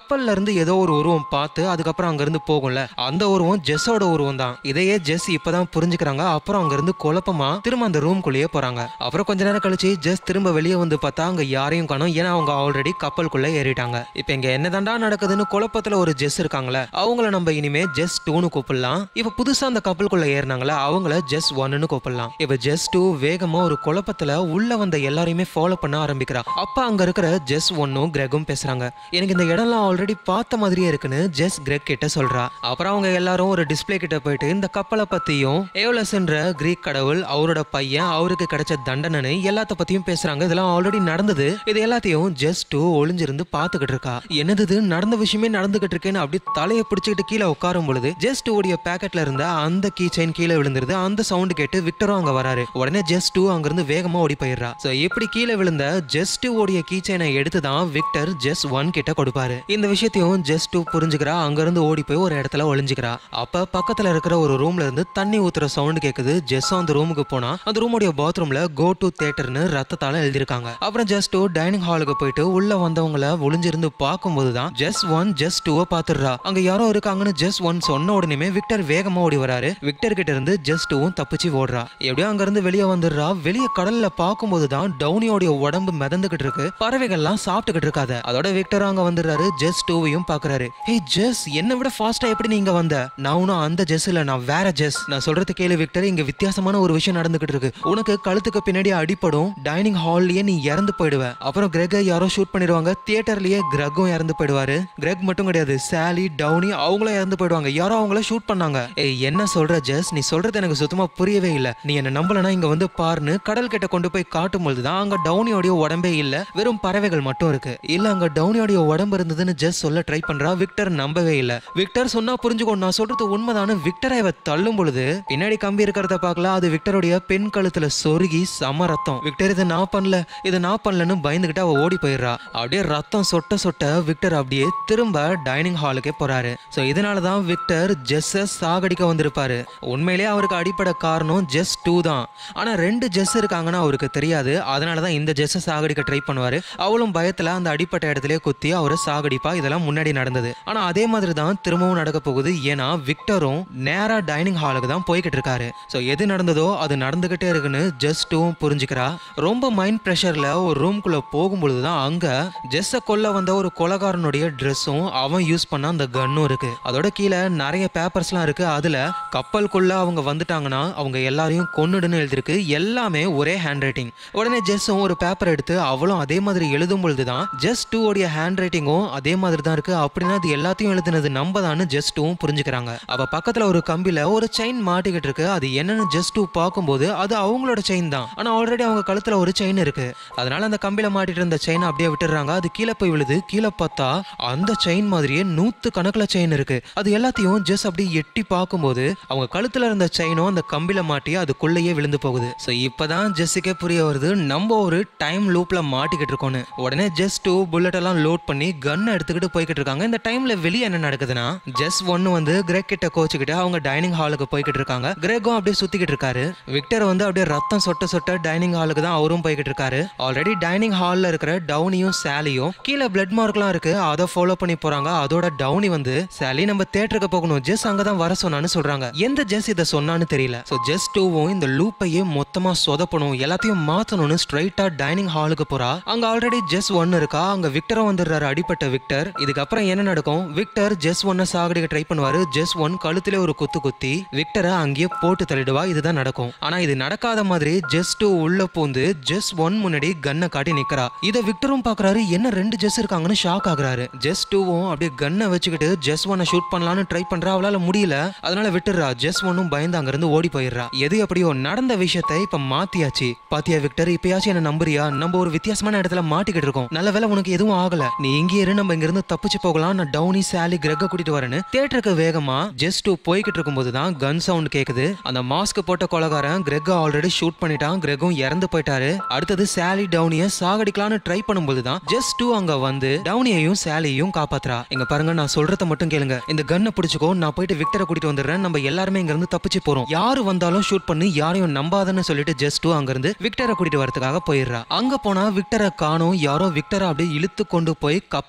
கப்பல்ல இருந்து ஏதோ ஒரு உருவம் பார்த்து அதுக்கப்புறம் அங்க இருந்து போகும்ல அந்த உருவம் ஜெஸ்ஸோட உருவம் தான் இதையே ஜெஸ் இப்பதான் புரிஞ்சுக்கிறாங்க அப்புறம் அங்க இருந்து குழப்பமா திரும்ப அந்த ரூம்குள்ளேயே போறாங்க அப்புறம் கொஞ்ச நேரம் கழிச்சு ஜெஸ் திரும்ப வெளியே வந்து பார்த்தா அங்க யாரையும் காணும் ஏன்னா அவங்க ஆல்ரெடி கப்பலுக்குள்ள ஏறிட்டாங்க இப்போ இங்க என்னதாண்டா நடக்குதுன்னு குழப்பத்துல ஒரு ஜெஸ் இருக்காங்களே அவங்கள நம்ம இனிமே ஜெஸ் டூன்னு கூப்பிடலாம் இப்போ புதுசா அந்த கப்பலுக்குள்ள ஏறினாங்களே அவங்கள ஜெஸ் ஒன்னு கூப்பிடலாம் இப்போ ஜெஸ் டூ வேகமா ஒரு குழப்பத்துல உள்ள வந்த எல்லாரையுமே ஃபாலோ பண்ண ஆரம்பிக்கிறா அப்ப அங்க இருக்கிற ஜெஸ் ஒன்னும் கிரெகும் பேசுறாங்க எனக்கு இந்த இடம்லாம் ஆல்ரெடி பார்த்த மாதிரியே இருக்குன்னு ஜெஸ் கிரெக் கிட்ட சொல்றா அப்புறம் அவங்க எல்லாரும் ஒரு டிஸ்ப்ளே கிட்ட போயிட்டு இந்த கப்பலை பத்தியும் ஏவலஸ்ன்ற கிரீக் கடவுள் அவரோட பையன் அவருக்கு கிடைச்ச தண்டனை எல்லாத்த பத்தியும் பேசுறாங்க இதெல்லாம் ஆல்ரெடி நடந்தது இது எல்லாத்தையும் ஜெஸ் டூ ஒளிஞ்சிருந்து பாத்துக்கிட்டு இருக்கா என்னது இது? நடந்த விஷயமே நடந்துகிட்டு இருக்கேன்னு அப்படி தலையை பிடிச்சிக்கிட்டு கீழே உட்காரும் பொழுது ஜெஸ் டூ உடைய பேக்கெட்ல இருந்த அந்த கீ செயின் கீழே விழுந்துருது அந்த சவுண்ட் கேட்டு விக்டரும் அங்க வராரு உடனே ஜெஸ் டூ அங்கிருந்து வேகமா ஓடி போயிடுறா சோ இப்படி கீழே விழுந்த ஜெஸ் டூ உடைய கீ செயினை எடுத்து தான் விக்டர் ஜெஸ் ஒன் கிட்ட கொடுப்பாரு இந்த விஷயத்தையும் ஜெஸ் டூ புரிஞ்சுக்கிறா அங்கிருந்து ஓடி போய் ஒரு இடத்துல ஒளிஞ்சுக்கிறா அப்ப பக்கத்துல இருக்கிற ஒரு ரூம்ல இருந்து தண்ணி ஊத்துற சவுண்ட் கேக்குது ஜெஸ் அந்த ரூமுக்கு போனா அந்த ரூமுடைய பாத்ரூம்ல கோ டு தேட்டர்னு ரத்தத்தால எழுதிருக்காங்க அப்புறம் ஜெஸ் டூ டைனிங் ஹாலுக்கு போயிட்டு உள்ள வந்தவங்கள ஒளிஞ்சிருந்து பார்க்கும்போது தான் ஜெஸ் ஒன் ஜெஸ் டூவை பாத்துடுறா அங்க யாரோ இருக்காங்கன்னு ஜெஸ் ஒன் சொன்ன உடனே விக்டர் வேகமா ஓடி வராரு விக்டர் கிட்ட இருந்து ஜெஸ் டூவும் தப்பிச்சு ஓடுறா எப்படியோ அங்க இருந்து வெளியே வந்துடுறா வெளியே கடல்ல பார்க்கும்போது தான் டவுனியோடைய உடம்பு மிதந்துகிட்டு இருக்கு பறவைகள்லாம் சாப்பிட்டுக்கிட்டு இருக்காத அதோட விக்டர் அங்க வந்துடுறாரு ஜெஸ் டூவையும் பாக்குறாரு ஹே ஜெஸ் என்ன விட ஃபாஸ்டா எப்படி நீங்க வந்த நான் ஒன்னும் அந்த ஜெஸ் இல்ல நான் வேற ஜெஸ் நான் சொல்றது கேளு விக்டர் இங்க வித்தியாசமான ஒரு விஷயம் நடந்துகிட்டு இருக்கு உனக்கு கழுத்துக்கு பின்னாடி அடிப்படும் டைனிங் ஹால்லயே நீ இறந்து போயிடுவ அப்புறம் கிரெக யாரோ ஷூட் பண்ணிடுவாங்க தியேட்டர்லயே கிரெக்கும் இறந்து போயிடுவாரு கிரெக் மட்டும் கிடையாது சாலி டவுனி அவங்களும் இறந்து போயிடுவாங்க யாரோ அவங்கள ஷூட் பண்ணாங்க ஏய் என்ன சொல்ற ஜெஸ் நீ சொல்றது எனக்கு சுத்தமா புரியவே இல்ல நீ என்ன நம்பலனா இங்க வந்து பாருன்னு கடல் கிட்ட கொண்டு போய் காட்டும் பொழுதுதான் அங்க டவுனியோடைய உடம்பே இல்ல வெறும் பறவைகள் மட்டும் இருக்கு இல்ல அங்க டவுனியோடைய உடம்பு இருந்ததுன்னு ஜெஸ் சொல்ல ட்ரை பண்றா விக்டர் நம்பவே இல்ல விக்டர் சொன்னா புரிஞ்சுக்கோ நான் சொல்றது உண்மைதானு விக்டரை இவ தள்ளும் பொழுது பின்னாடி கம்பி இருக்கிறத பார்க்கல அது விக்டருடைய பெண் கழுத்துல சொருகி சம ரத்தம் விக்டர் இதை நான் பண்ணல இதை நான் பண்ணலன்னு பயந்துகிட்டு அவ ஓடி போயிடுறா அப்படியே ரத்தம் சொட்ட சொட்ட விக்டர் அப்படியே திரும்ப டைனிங் ஹாலுக்கே போறாரு சோ இதனால தான் விக்டர் ஜெஸ்ஸ சாகடிக்க வந்திருப்பாரு உண்மையிலேயே அவருக்கு அடிப்படை காரணம் ஜெஸ் டூ தான் ஆனா ரெண்டு ஜெஸ் இருக்காங்கன்னு அவருக்கு தெரியாது அதனால தான் இந்த ஜெஸ்ஸை சாகடிக்க ட்ரை பண்ணுவாரு அவளும் பயத்துல அந்த அடிப்பட்ட இடத்துலயே குத்தி அவரை சாகடிப்பா இதெல்லாம் முன்னாடி நடந்தது ஆனா அதே மாதிரி தான் திரும்பவும் நடக்க போகுது ஏன்னா விக்டரும் நேரா டைனிங் ஹாலுக்கு தான் போய்கிட்டு இருக்காரு ஸோ எது நடந்ததோ அது நடந்துகிட்டே இருக்குன்னு ஜெஸ் டூவும் புரிஞ்சுக்கிறா ரொம்ப மைண்ட் ப்ரெஷர்ல ஒரு ரூம்குள்ள போகும்பொழுது தான் அங்க ஜெஸ்ஸை கொல்ல வந்த ஒரு கொலகாரனுடைய ட்ரெஸ்ஸும் அவன் யூஸ் பண்ண அந்த கன்னும் இருக்கு அதோட கீழே நிறைய பேப்பர்ஸ்லாம் இருக்கு அதுல கப்பலுக்குள்ள அவங்க வந்துட்டாங்கன்னா அவங்க எல்லாரையும் கொன்னுடுன்னு எழுதிருக்கு எல்லாமே ஒரே ஹேண்ட் ரைட்டிங் உடனே ஜெஸ்ஸும் ஒரு பேப்பர் எடுத்து அவளும் அதே மாதிரி எழுதும் பொழுது தான் ஜெஸ் டூ உடைய ஹேண்ட் ரைட்டிங்கும் அதே மாதிரி தான் இருக்கு அப்படின்னா அது எல்லாத்தையும் எழுதுனது நம்ம தான் ஜெஸ் டூவும் புரிஞ்சுக்கிறாங்க அவ பக்கத்துல ஒரு கம்பியில ஒரு செயின் மாட்டிக்கிட்டு இருக்கு அது என்னன்னு ஜெஸ் டூ பார்க்கும்போது அது அவங்களோட செயின் தான் ஆனா ஆல்ரெடி அவங்க கழுத்துல ஒரு செயின் இருக்கு அதனால அந்த கம்பியில மாட்டிட்டு இருந்த செயினை அப்படியே விட்டுறாங்க அது கீழே போய் விழுது கீழே பார்த்தா அந்த செயின் மாதிரியே நூத்து கணக்குல செயின் இருக்கு அது எல்லாத்தையும் ஜெஸ் அப்படியே எட்டி பார்க்கும்போது அவங்க கழுத்துல இருந்த செயினும் அந்த கம்பியில மாட்டி அதுக்குள்ளேயே விழுந்து போகுது ஸோ இப்பதான் ஜெஸ்ஸுக்கே புரிய வருது நம்ம ஒரு டைம் லூப்ல மாட்டிக்கிட்டு இருக்கோம்னு உடனே ஜெஸ் டூ புல்லட் எல்லாம் லோட் பண்ணி கன்னை எடுத்துக்கிட்டு போய்கிட்டு இருக்காங்க இந்த டைம்ல வெளியே என்ன நடக்குதுன்னா ஜெஸ் ஒன்னு வந்து கிரெக் கிட்ட கோச்சுக்கிட்டு அவங்க டைனிங் ஹாலுக்கு போய்கிட்டு இருக்காங்க கிரெக்கும் அப்படியே சுத்திக்கிட்டு இருக்காரு விக்டர் வந்து அப்படியே ரத்தம் சொட்ட சொட்ட டைனிங் ஹாலுக்கு தான் அவரும் போய்கிட்டு இருக்காரு ஆல்ரெடி டைனிங் ஹால்ல இருக்கிற டவுனியும் சாலியும் கீழே பிளட் மார்க்லாம் இருக்கு அதை ஃபாலோ பண்ணி போறாங்க அதோட டவுனி வந்து சாலி நம்ம தேட்டருக்கு போகணும் ஜெஸ் அங்கதான் வர சொன்னான்னு சொல்றாங்க எந்த ஜெஸ் இதை சொன்னான்னு தெரியல ஸோ ஜெஸ் டூவும் இந்த லூப்பையே மொத்தமா சொதப்பணும் எல்லாத்தையும் மாத்தணும்னு ஸ்ட்ரைட்டா டைனிங் ஹாலுக்கு போறா அங்க ஆல்ரெடி ஜெஸ் ஒன் இருக்கா அங்க விக்டரும் வந்துடுறாரு அடிப்பட்ட விக்டர் இதுக்கப்புறம் என்ன நடக்கும் விக்டர் ஜெஸ் ஒன்னை சாகடிக்க ட்ரை பண்ணுவாரு ஜெஸ் ஒன் கழுத்திலே ஒரு குத்து குத்தி விக்டரை அங்கேயே போட்டு தள்ளிடுவா இதுதான் நடக்கும் ஆனா இது நடக்காத மாதிரி ஜெஸ் டூ உள்ள பூந்து ஜெஸ் ஒன் முன்னாடி கன்னை காட்டி நிக்கிறா இதை விக்டரும் பாக்குறாரு என்ன ரெண்டு ஜெஸ் இருக்காங்கன்னு ஷாக் ஆகுறாரு ஜெஸ் டூவும் அப்படியே கன்னை வச்சுக்கிட்டு ஜெஸ் ஒன்னை ஷூட் பண்ணலாம்னு ட்ரை பண்றா அவளால முடியல அதனால விட்டுறா ஜெஸ் ஒன்னும் பயந்து அங்கிருந்து ஓடி போயிடுறா எது எப்படியோ நடந்த விஷயத்தை இப்ப மாத்தியாச்சு பாத்தியா விக்டர் இப்பயாச்சும் என்ன நம்புறியா நம்ம ஒரு வித்தியாசமான இடத்துல மாட்டிக்கிட்டு இருக்கோம் நல்ல வேளை உனக்கு எதுவும் ஆகல நீ இங்கே இரு நம்ம இங்க இருந்து தப்பிச்சு போகலாம் நான் டவுனி சாலி கிரெக்க கூட்டிட்டு வரேன்னு தேட்டருக்கு வேகமா ஜெஸ் டூ போய்கிட்டு இருக்கும்போது தான் கன் சவுண்ட் கேக்குது அந்த மாஸ்க் போட்ட கொலகாரன் கிரெக்க ஆல்ரெடி ஷூட் பண்ணிட்டான் கிரெக்கும் இறந்து போயிட்டாரு அடுத்தது சாலி டவுனிய சாகடிக்கலாம்னு ட்ரை பண்ணும்போது தான் ஜெஸ் டூ அங்க வந்து டவுனியையும் சாலியையும் காப்பாத்துறா இங்க பாருங்க நான் சொல்றத மட்டும் கேளுங்க இந்த கன்னை பிடிச்சுக்கோ நான் போயிட்டு விக்டரை கூட்டிட்டு வந்துடுறேன் நம்ம எல்லாருமே இங்க இருந்து தப்பிச்சு போறோம் யாரு வந்தாலும் ஷூட் பண்ணி யாரையும் நம்பாதன்னு சொல்லிட்டு ஜெஸ் டூ அங்க இருந்து விக்டரை கூட்டிட்டு வரதுக்காக போயிடுறா அங்க போனா விக்டரை காணோம் யாரோ விக்டரை அப்படியே இழுத்து கொண்டு போய் கப்பலை விட்டு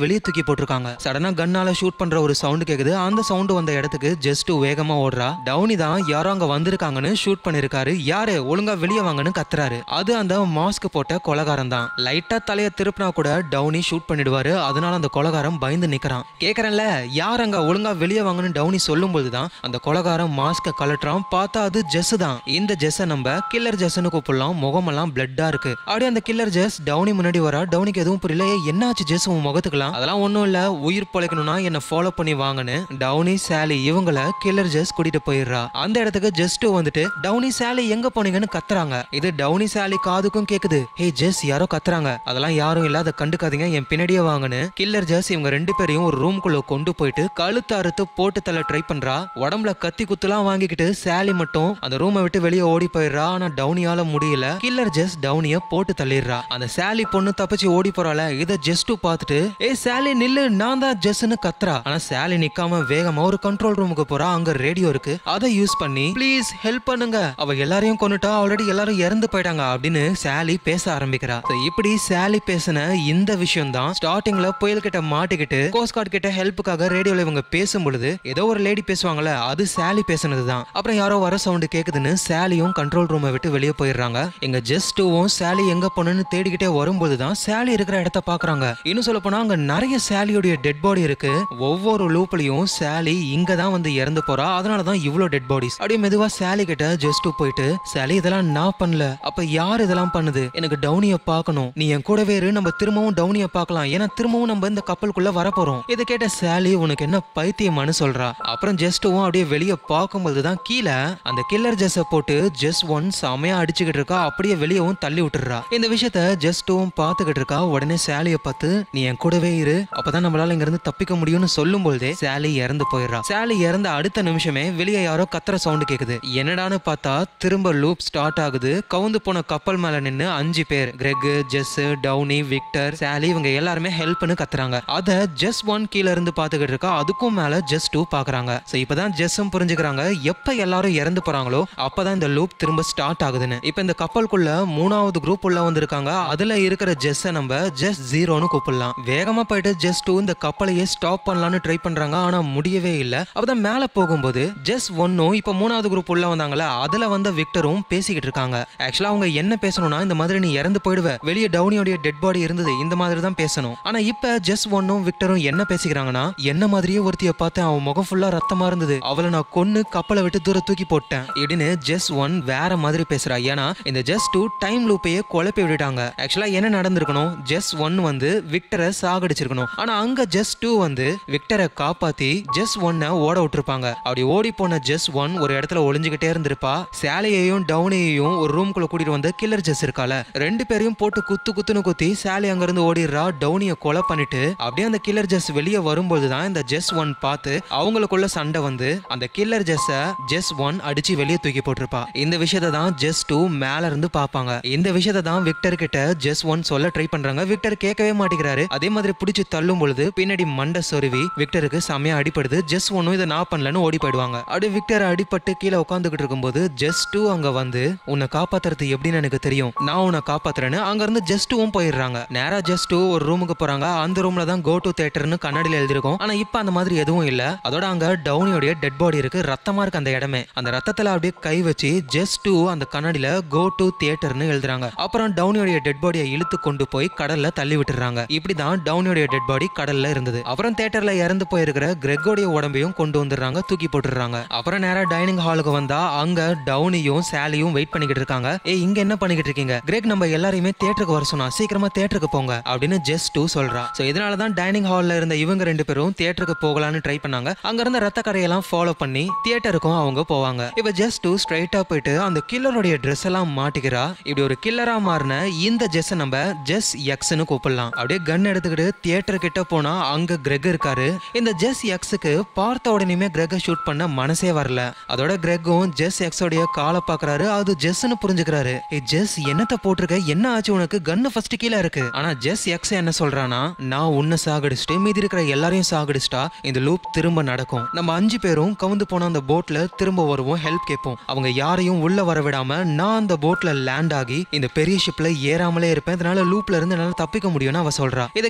வெளியே தூக்கி போட்டிருக்காங்க சடனா கன்னால ஷூட் பண்ற ஒரு சவுண்ட் கேக்குது அந்த சவுண்ட் வந்த இடத்துக்கு ஜஸ்ட் வேகமா ஓடுறா டவுனி தான் யாரோ அங்க வந்திருக்காங்கன்னு ஷூட் பண்ணிருக்காரு யாரு ஒழுங்கா வெளியே வாங்கன்னு கத்துறாரு அது அந்த மாஸ்க் போட்ட கொலகாரம் தான் லைட்டா தலைய திருப்பினா கூட டவுனி ஷூட் பண்ணிடுவாரு அதனால அந்த கொலகாரம் பயந்து நிக்கிறான் கேக்குறேன்ல யார் அங்க ஒழுங்கா வெளியே வாங்கன்னு டவுனி சொல்லும் போதுதான் அந்த கொலகாரம் மாஸ்க கலட்டுறான் பார்த்தா அது ஜெஸ் தான் இந்த ஜெஸ்ஸை நம்ம கில்லர் ஜெஸ்ன்னு கூப்பிடலாம் முகமெல்லாம் பிளட்டா இருக்கு அப்படியே அந்த கில்லர் ஜெஸ் டவுனி முன்னாடி வரா டவுனிக்கு எதுவும் புரியல "ஏய், என்னாச்சு ஜெஸ் உன் முகத்துக்கலாம் அதெல்லாம் ஒண்ணும் இல்ல உயிர் பொழைக்கணும்னா என்ன ஃபாலோ பண்ணி வாங்கன்னு டவுனி சாலி இவங்கள கில்லர் ஜெஸ் கூட்டிட்டு போயிடுறா அந்த இடத்துக்கு ஜஸ்ட் வந்துட்டு டவுனி சாலி எங்க போனீங்கன்னு கத்துறாங்க இது டவுனி சாலி காதுக்கும் கேக்குது ஹே ஜெஸ் யாரோ கத்துறாங்க அதெல்லாம் யாரும் இல்ல அதை கண்டுக்காதீங்க என் பின்னாடியே வாங்கன்னு கில்லர் ஜெஸ் இவங்க ரெண்டு பேரையும் ஒரு ரூம்குள்ள கொண்டு போயிட்டு கழுத்து அறுத்து போட்டு தள்ள ட்ரை பண்றா உடம்புல கத்தி குத்துலாம் வாங்கிக்கிட்டு சாலி மட்டும் அந்த ரூமை விட்டு வெளியே ஓடி போயிடுறா ஆனா டவுனியால முடியல கில்லர் ஜெஸ் டவுனிய போட்டு தள்ளிடுறா அந்த சாலி பொண்ணு தப்பிச்சு ஓடி போறாள இத ஜஸ்ட் பார்த்துட்டு ஏ சாலி நில்லு நான் தான் ஜெஸ்ன்னு கத்துறா ஆனா சாலி நிக்காம வேகமா ஒரு கண்ட்ரோல் ரூமுக்கு போறா அங்க ரேடியோ இருக்கு அதை யூஸ் பண்ணி ப்ளீஸ் ஹெல்ப் பண்ணுங்க அவ எல்லாரையும் கொன்னுட்டா ஆல்ரெடி எல்லாரும் இறந்து போயிட்டாங்க அப்படின்னு சாலி பேச ஆரம்பிக்கிறா So, இப்படி சாலி பேசின இந்த விஷயம் தான் ஸ்டார்டிங்ல புயல் கிட்ட மாட்டிக்கிட்டு கோஸ்ட் கார்டு கிட்ட ஹெல்ப்புக்காக ரேடியோல இவங்க பேசும் பொழுது ஏதோ ஒரு லேடி பேசுவாங்கல்ல அது சாலி பேசுனது தான் அப்புறம் யாரோ வர சவுண்ட் கேக்குதுன்னு சாலியும் கண்ட்ரோல் ரூமை விட்டு வெளியே போயிடுறாங்க எங்க ஜஸ்ட்டும் சாலி எங்க போனன்னு தேடிக்கிட்டே வரும்போது தான் சாலி இருக்கிற இடத்த பாக்குறாங்க இன்னும் சொல்ல போனா அங்க நிறைய சாலியோடைய டெட் பாடி இருக்கு ஒவ்வொரு லூப்லயும் சாலி இங்க தான் வந்து இறந்து போறா அதனால தான் இவ்வளோ டெட் பாடிஸ் அப்படியே மெதுவா சாலி கிட்ட ஜஸ்ட் போயிட்டு சாலி இதெல்லாம் நான் பண்ணல அப்ப யார் இதெல்லாம் பண்ணுது எனக்கு டவுனிய பார்க்கணும் நீ என் கூடவே இரு நம்ம திரும்பவும் டவுனிய பார்க்கலாம் ஏன்னா திரும்பவும் நம்ம இந்த கப்பலுக்குள்ள வரப்போறோம் இதை கேட்ட சாலி உனக்கு என்ன பைத்தியமான்னு சொல்றா அப்புறம் ஜஸ்ட்டும் அப்படியே வெளியே பார்க்கும்போது தான் கீழே அந்த கில்லர் ஜெஸ்ஸை போட்டு ஜஸ்ட் ஒன் செமையா அடிச்சுக்கிட்டு இருக்கா அப்படியே வெளியவும் தள்ளி விட்டுறா இந்த விஷயத்த ஜஸ்ட்டும் பார்த்துக்கிட்டு இருக்கா உடனே சாலியை பார்த்து நீ என் கூடவே இரு அப்பதான் நம்மளால இங்க இருந்து தப்பிக்க முடியும்னு சொல்லும் பொழுதே சாலி இறந்து போயிடுறா சாலி இறந்த அடுத்த நிமிஷமே வெளியே யாரோ கத்துற சவுண்ட் கேக்குது என்னடான்னு பார்த்தா திரும்ப லூப் ஸ்டார்ட் ஆகுது கவுந்து போன கப்பல் மேல நின்னு அஞ்சு பேர் Greg Jess Downey Victor Sally இவங்க எல்லாருமே ஹெல்ப்னு கத்துறாங்க அத ஜெஸ் ஒன் கீழ இருந்து பாத்துக்கிட்டு இருக்கா அதுக்கும் மேல ஜெஸ் டூ பாக்குறாங்க சோ இப்பதான் ஜெஸ்ஸும் புரிஞ்சுக்கிறாங்க எப்ப எல்லாரும் இறந்து போறாங்களோ அப்பதான் இந்த லூப் திரும்ப ஸ்டார்ட் ஆகுதுன்னு இப்ப இந்த கப்பலுக்குள்ள மூணாவது குரூப் உள்ள வந்திருக்காங்க அதுல இருக்கிற ஜெஸ்ஸை நம்ம ஜெஸ் ஜீரோன்னு கூப்பிடலாம் வேகமா போயிட்டு ஜெஸ் டூ இந்த கப்பலையே ஸ்டாப் பண்ணலாம்னு ட்ரை பண்றாங்க ஆனா முடியவே இல்ல அப்பதான் மேல போகும்போது ஜெஸ் ஒன்னும் இப்ப மூணாவது குரூப் உள்ள வந்தாங்கல்ல அதுல வந்த விக்டரும் பேசிக்கிட்டு இருக்காங்க ஆக்சுவலா அவங்க என்ன பேசணும்னா இந்த மாதிரி நீ இறந்து போயிடுவ வெளியே டவுனியோடைய டெட் பாடி இருந்தது இந்த மாதிரி தான் பேசணும் ஆனா இப்ப ஜெஸ் ஒன்னும் விக்டரும் என்ன பேசிக்கிறாங்கன்னா என்ன மாதிரியே ஒருத்திய பார்த்தேன் அவன் முகம் ஃபுல்லா ரத்தமா இருந்தது அவளை நான் கொன்னு கப்பலை விட்டு தூர தூக்கி போட்டேன் இப்படின்னு ஜெஸ் ஒன் வேற மாதிரி பேசுறா ஏன்னா இந்த ஜெஸ் டூ டைம் லூப்பையே குழப்பி விட்டுட்டாங்க ஆக்சுவலா என்ன நடந்திருக்கணும் ஜெஸ் ஒன் வந்து விக்டரை சாகடிச்சிருக்கணும் ஆனா அங்க ஜெஸ் டூ வந்து விக்டரை காப்பாத்தி ஜெஸ் ஒன்னை ஓட விட்டுருப்பாங்க அப்படி ஓடி போன ஜெஸ் ஒன் ஒரு இடத்துல ஒளிஞ்சுக்கிட்டே இருந்திருப்பா சாலியையும் டவுனியையும் ஒரு ரூம்குள்ள கூட்டிட்டு வந்து கில்லர் ஜெஸ் இருக்கால ரெண்டு பேரையும் போட்டு குத்து குத்துன்னு குத்தி சாலி அங்க இருந்து ஓடிடுறா டவுனிய கொலை பண்ணிட்டு அப்படியே அந்த கில்லர் ஜெஸ் வெளியே வரும்போது தான் இந்த ஜெஸ் ஒன் பார்த்து அவங்களுக்குள்ள சண்டை வந்து அந்த கில்லர் ஜெஸ்ஸ ஜெஸ் ஒன் அடிச்சு வெளியே தூக்கி போட்டிருப்பா இந்த விஷயத்தை தான் ஜெஸ் டூ மேல இருந்து பார்ப்பாங்க இந்த விஷயத்தை தான் விக்டர் கிட்ட ஜெஸ் ஒன் சொல்ல ட்ரை பண்றாங்க விக்டர் கேட்கவே மாட்டேங்கிறாரு அதே மாதிரி பிடிச்சி தள்ளும் பொழுது பின்னாடி மண்டை சொருவி விக்டருக்கு செமையா அடிப்படுது ஜெஸ் ஒன்னும் இதை நான் பண்ணலன்னு ஓடி போயிடுவாங்க அப்படியே விக்டர் அடிபட்டு கீழே உட்காந்துக்கிட்டு இருக்கும்போது ஜெஸ் டூ அங்க வந்து உன்னை காப்பாத்துறது எப்படின்னு எனக்கு தெரியும் நான் உன்னை காப்பாத்துறேன்னு அங்க இருந்து ஜெஸ் டூவும் போயிடுறாங்க நேரா ஜெஸ் டூ ஒரு ரூமுக்கு போறாங்க அந்த ரூம்ல தான் கோ டு தேட்டர்னு கண்ணாடியில எழுதிருக்கும் ஆனா இப்ப அந்த மாதிரி எதுவும் இல்ல அதோட அங்க டவுனியோடைய டெட் பாடி இருக்கு ரத்தமா இருக்கு அந்த இடமே அந்த ரத்தத்துல அப்படியே கை வச்சு ஜெஸ் டூ அந்த கண்ணாடியில கோ டு தியேட்டர்னு எழுதுறாங்க அப்புறம் டவுனியோடைய டெட் பாடியை இழுத்து கொண்டு போய் கடல்ல தள்ளி விட்டுறாங்க இப்படிதான் டவுனியோடைய டெட் பாடி கடல்ல இருந்தது அப்புறம் தியேட்டர்ல இறந்து போயிருக்கிற கிரெக்கோடைய உடம்பையும் கொண்டு வந்துடுறாங்க தூக்கி போட்டுடுறாங்க அப்புறம் நேரா டைனிங் ஹாலுக்கு வந்தா அங்க டவுனியும் சாலியும் வெயிட் பண்ணிக்கிட்டு இருக்காங்க ஏய் இங்க என்ன பண்ணிக்கிட்டு இருக்கீங்க கிரெக் நம்ம எல்லாரையுமே தியேட்டருக்கு வர சொன்னா சீக்கிரமா தியேட்டருக்கு போங்க அப்படின்னு ஜெஸ் டூ சொல்றா சோ இதனால தான் டைனிங் ஹால்ல இருந்த இவங்க ரெண்டு பேரும் தியேட்டருக்கு போகலான்னு ட்ரை பண்ணாங்க அங்க இருந்த ரத்த கரையெல்லாம் ஃபாலோ பண்ணி தியேட்டருக்கும் அவங்க போவாங்க இப்ப ஜஸ்ட் டூ ஸ்ட்ரைட்டா போயிட்டு அந்த கில்லருடைய ட்ரெஸ் எல்லாம் மாட்டிக்கிறா இப்படி ஒரு கில்லரா மாறின இந்த ஜெஸ் நம்ம ஜெஸ் எக்ஸ்னு கூப்பிடலாம் அப்படியே கன் எடுத்துக்கிட்டு தியேட்டர் கிட்ட போனா அங்க கிரெக் இருக்காரு இந்த ஜெஸ் எக்ஸுக்கு பார்த்த உடனேயுமே கிரெக ஷூட் பண்ண மனசே வரல அதோட கிரெக்கும் ஜெஸ் எக்ஸோடைய காலை பாக்குறாரு அது ஜெஸ்னு புரிஞ்சுக்கிறாரு ஏ ஜெஸ் என்னத்த போட்டிருக்க என்ன ஆச்சு உனக்கு கன்னு ஃபர்ஸ்ட் கீழே இருக்கு ஆனா ஜெஸ் எக்ஸ் என்ன சொல்றானா நான் உன்னை சாகடிச்சிட்டு மீதி இருக்கிற எல்லாரையும் சாகடிச்சிட்டா இந்த லூப் திரும்ப நடக்கும் நம்ம அஞ்சு பேரும் கவுந்து போன அந்த போட்ல திரும்ப வருவோம் ஹெல்ப் கேட்போம் அவங்க யாரையும் உள்ள வர விடாம நான் அந்த போட்ல லேண்ட் ஆகி இந்த பெரிய ஷிப்ல ஏறாமலே இருப்பேன் இதனால லூப்ல இருந்து என்னால தப்பிக்க முடியும்னு அவ சொல்றா இதை கேட்கிற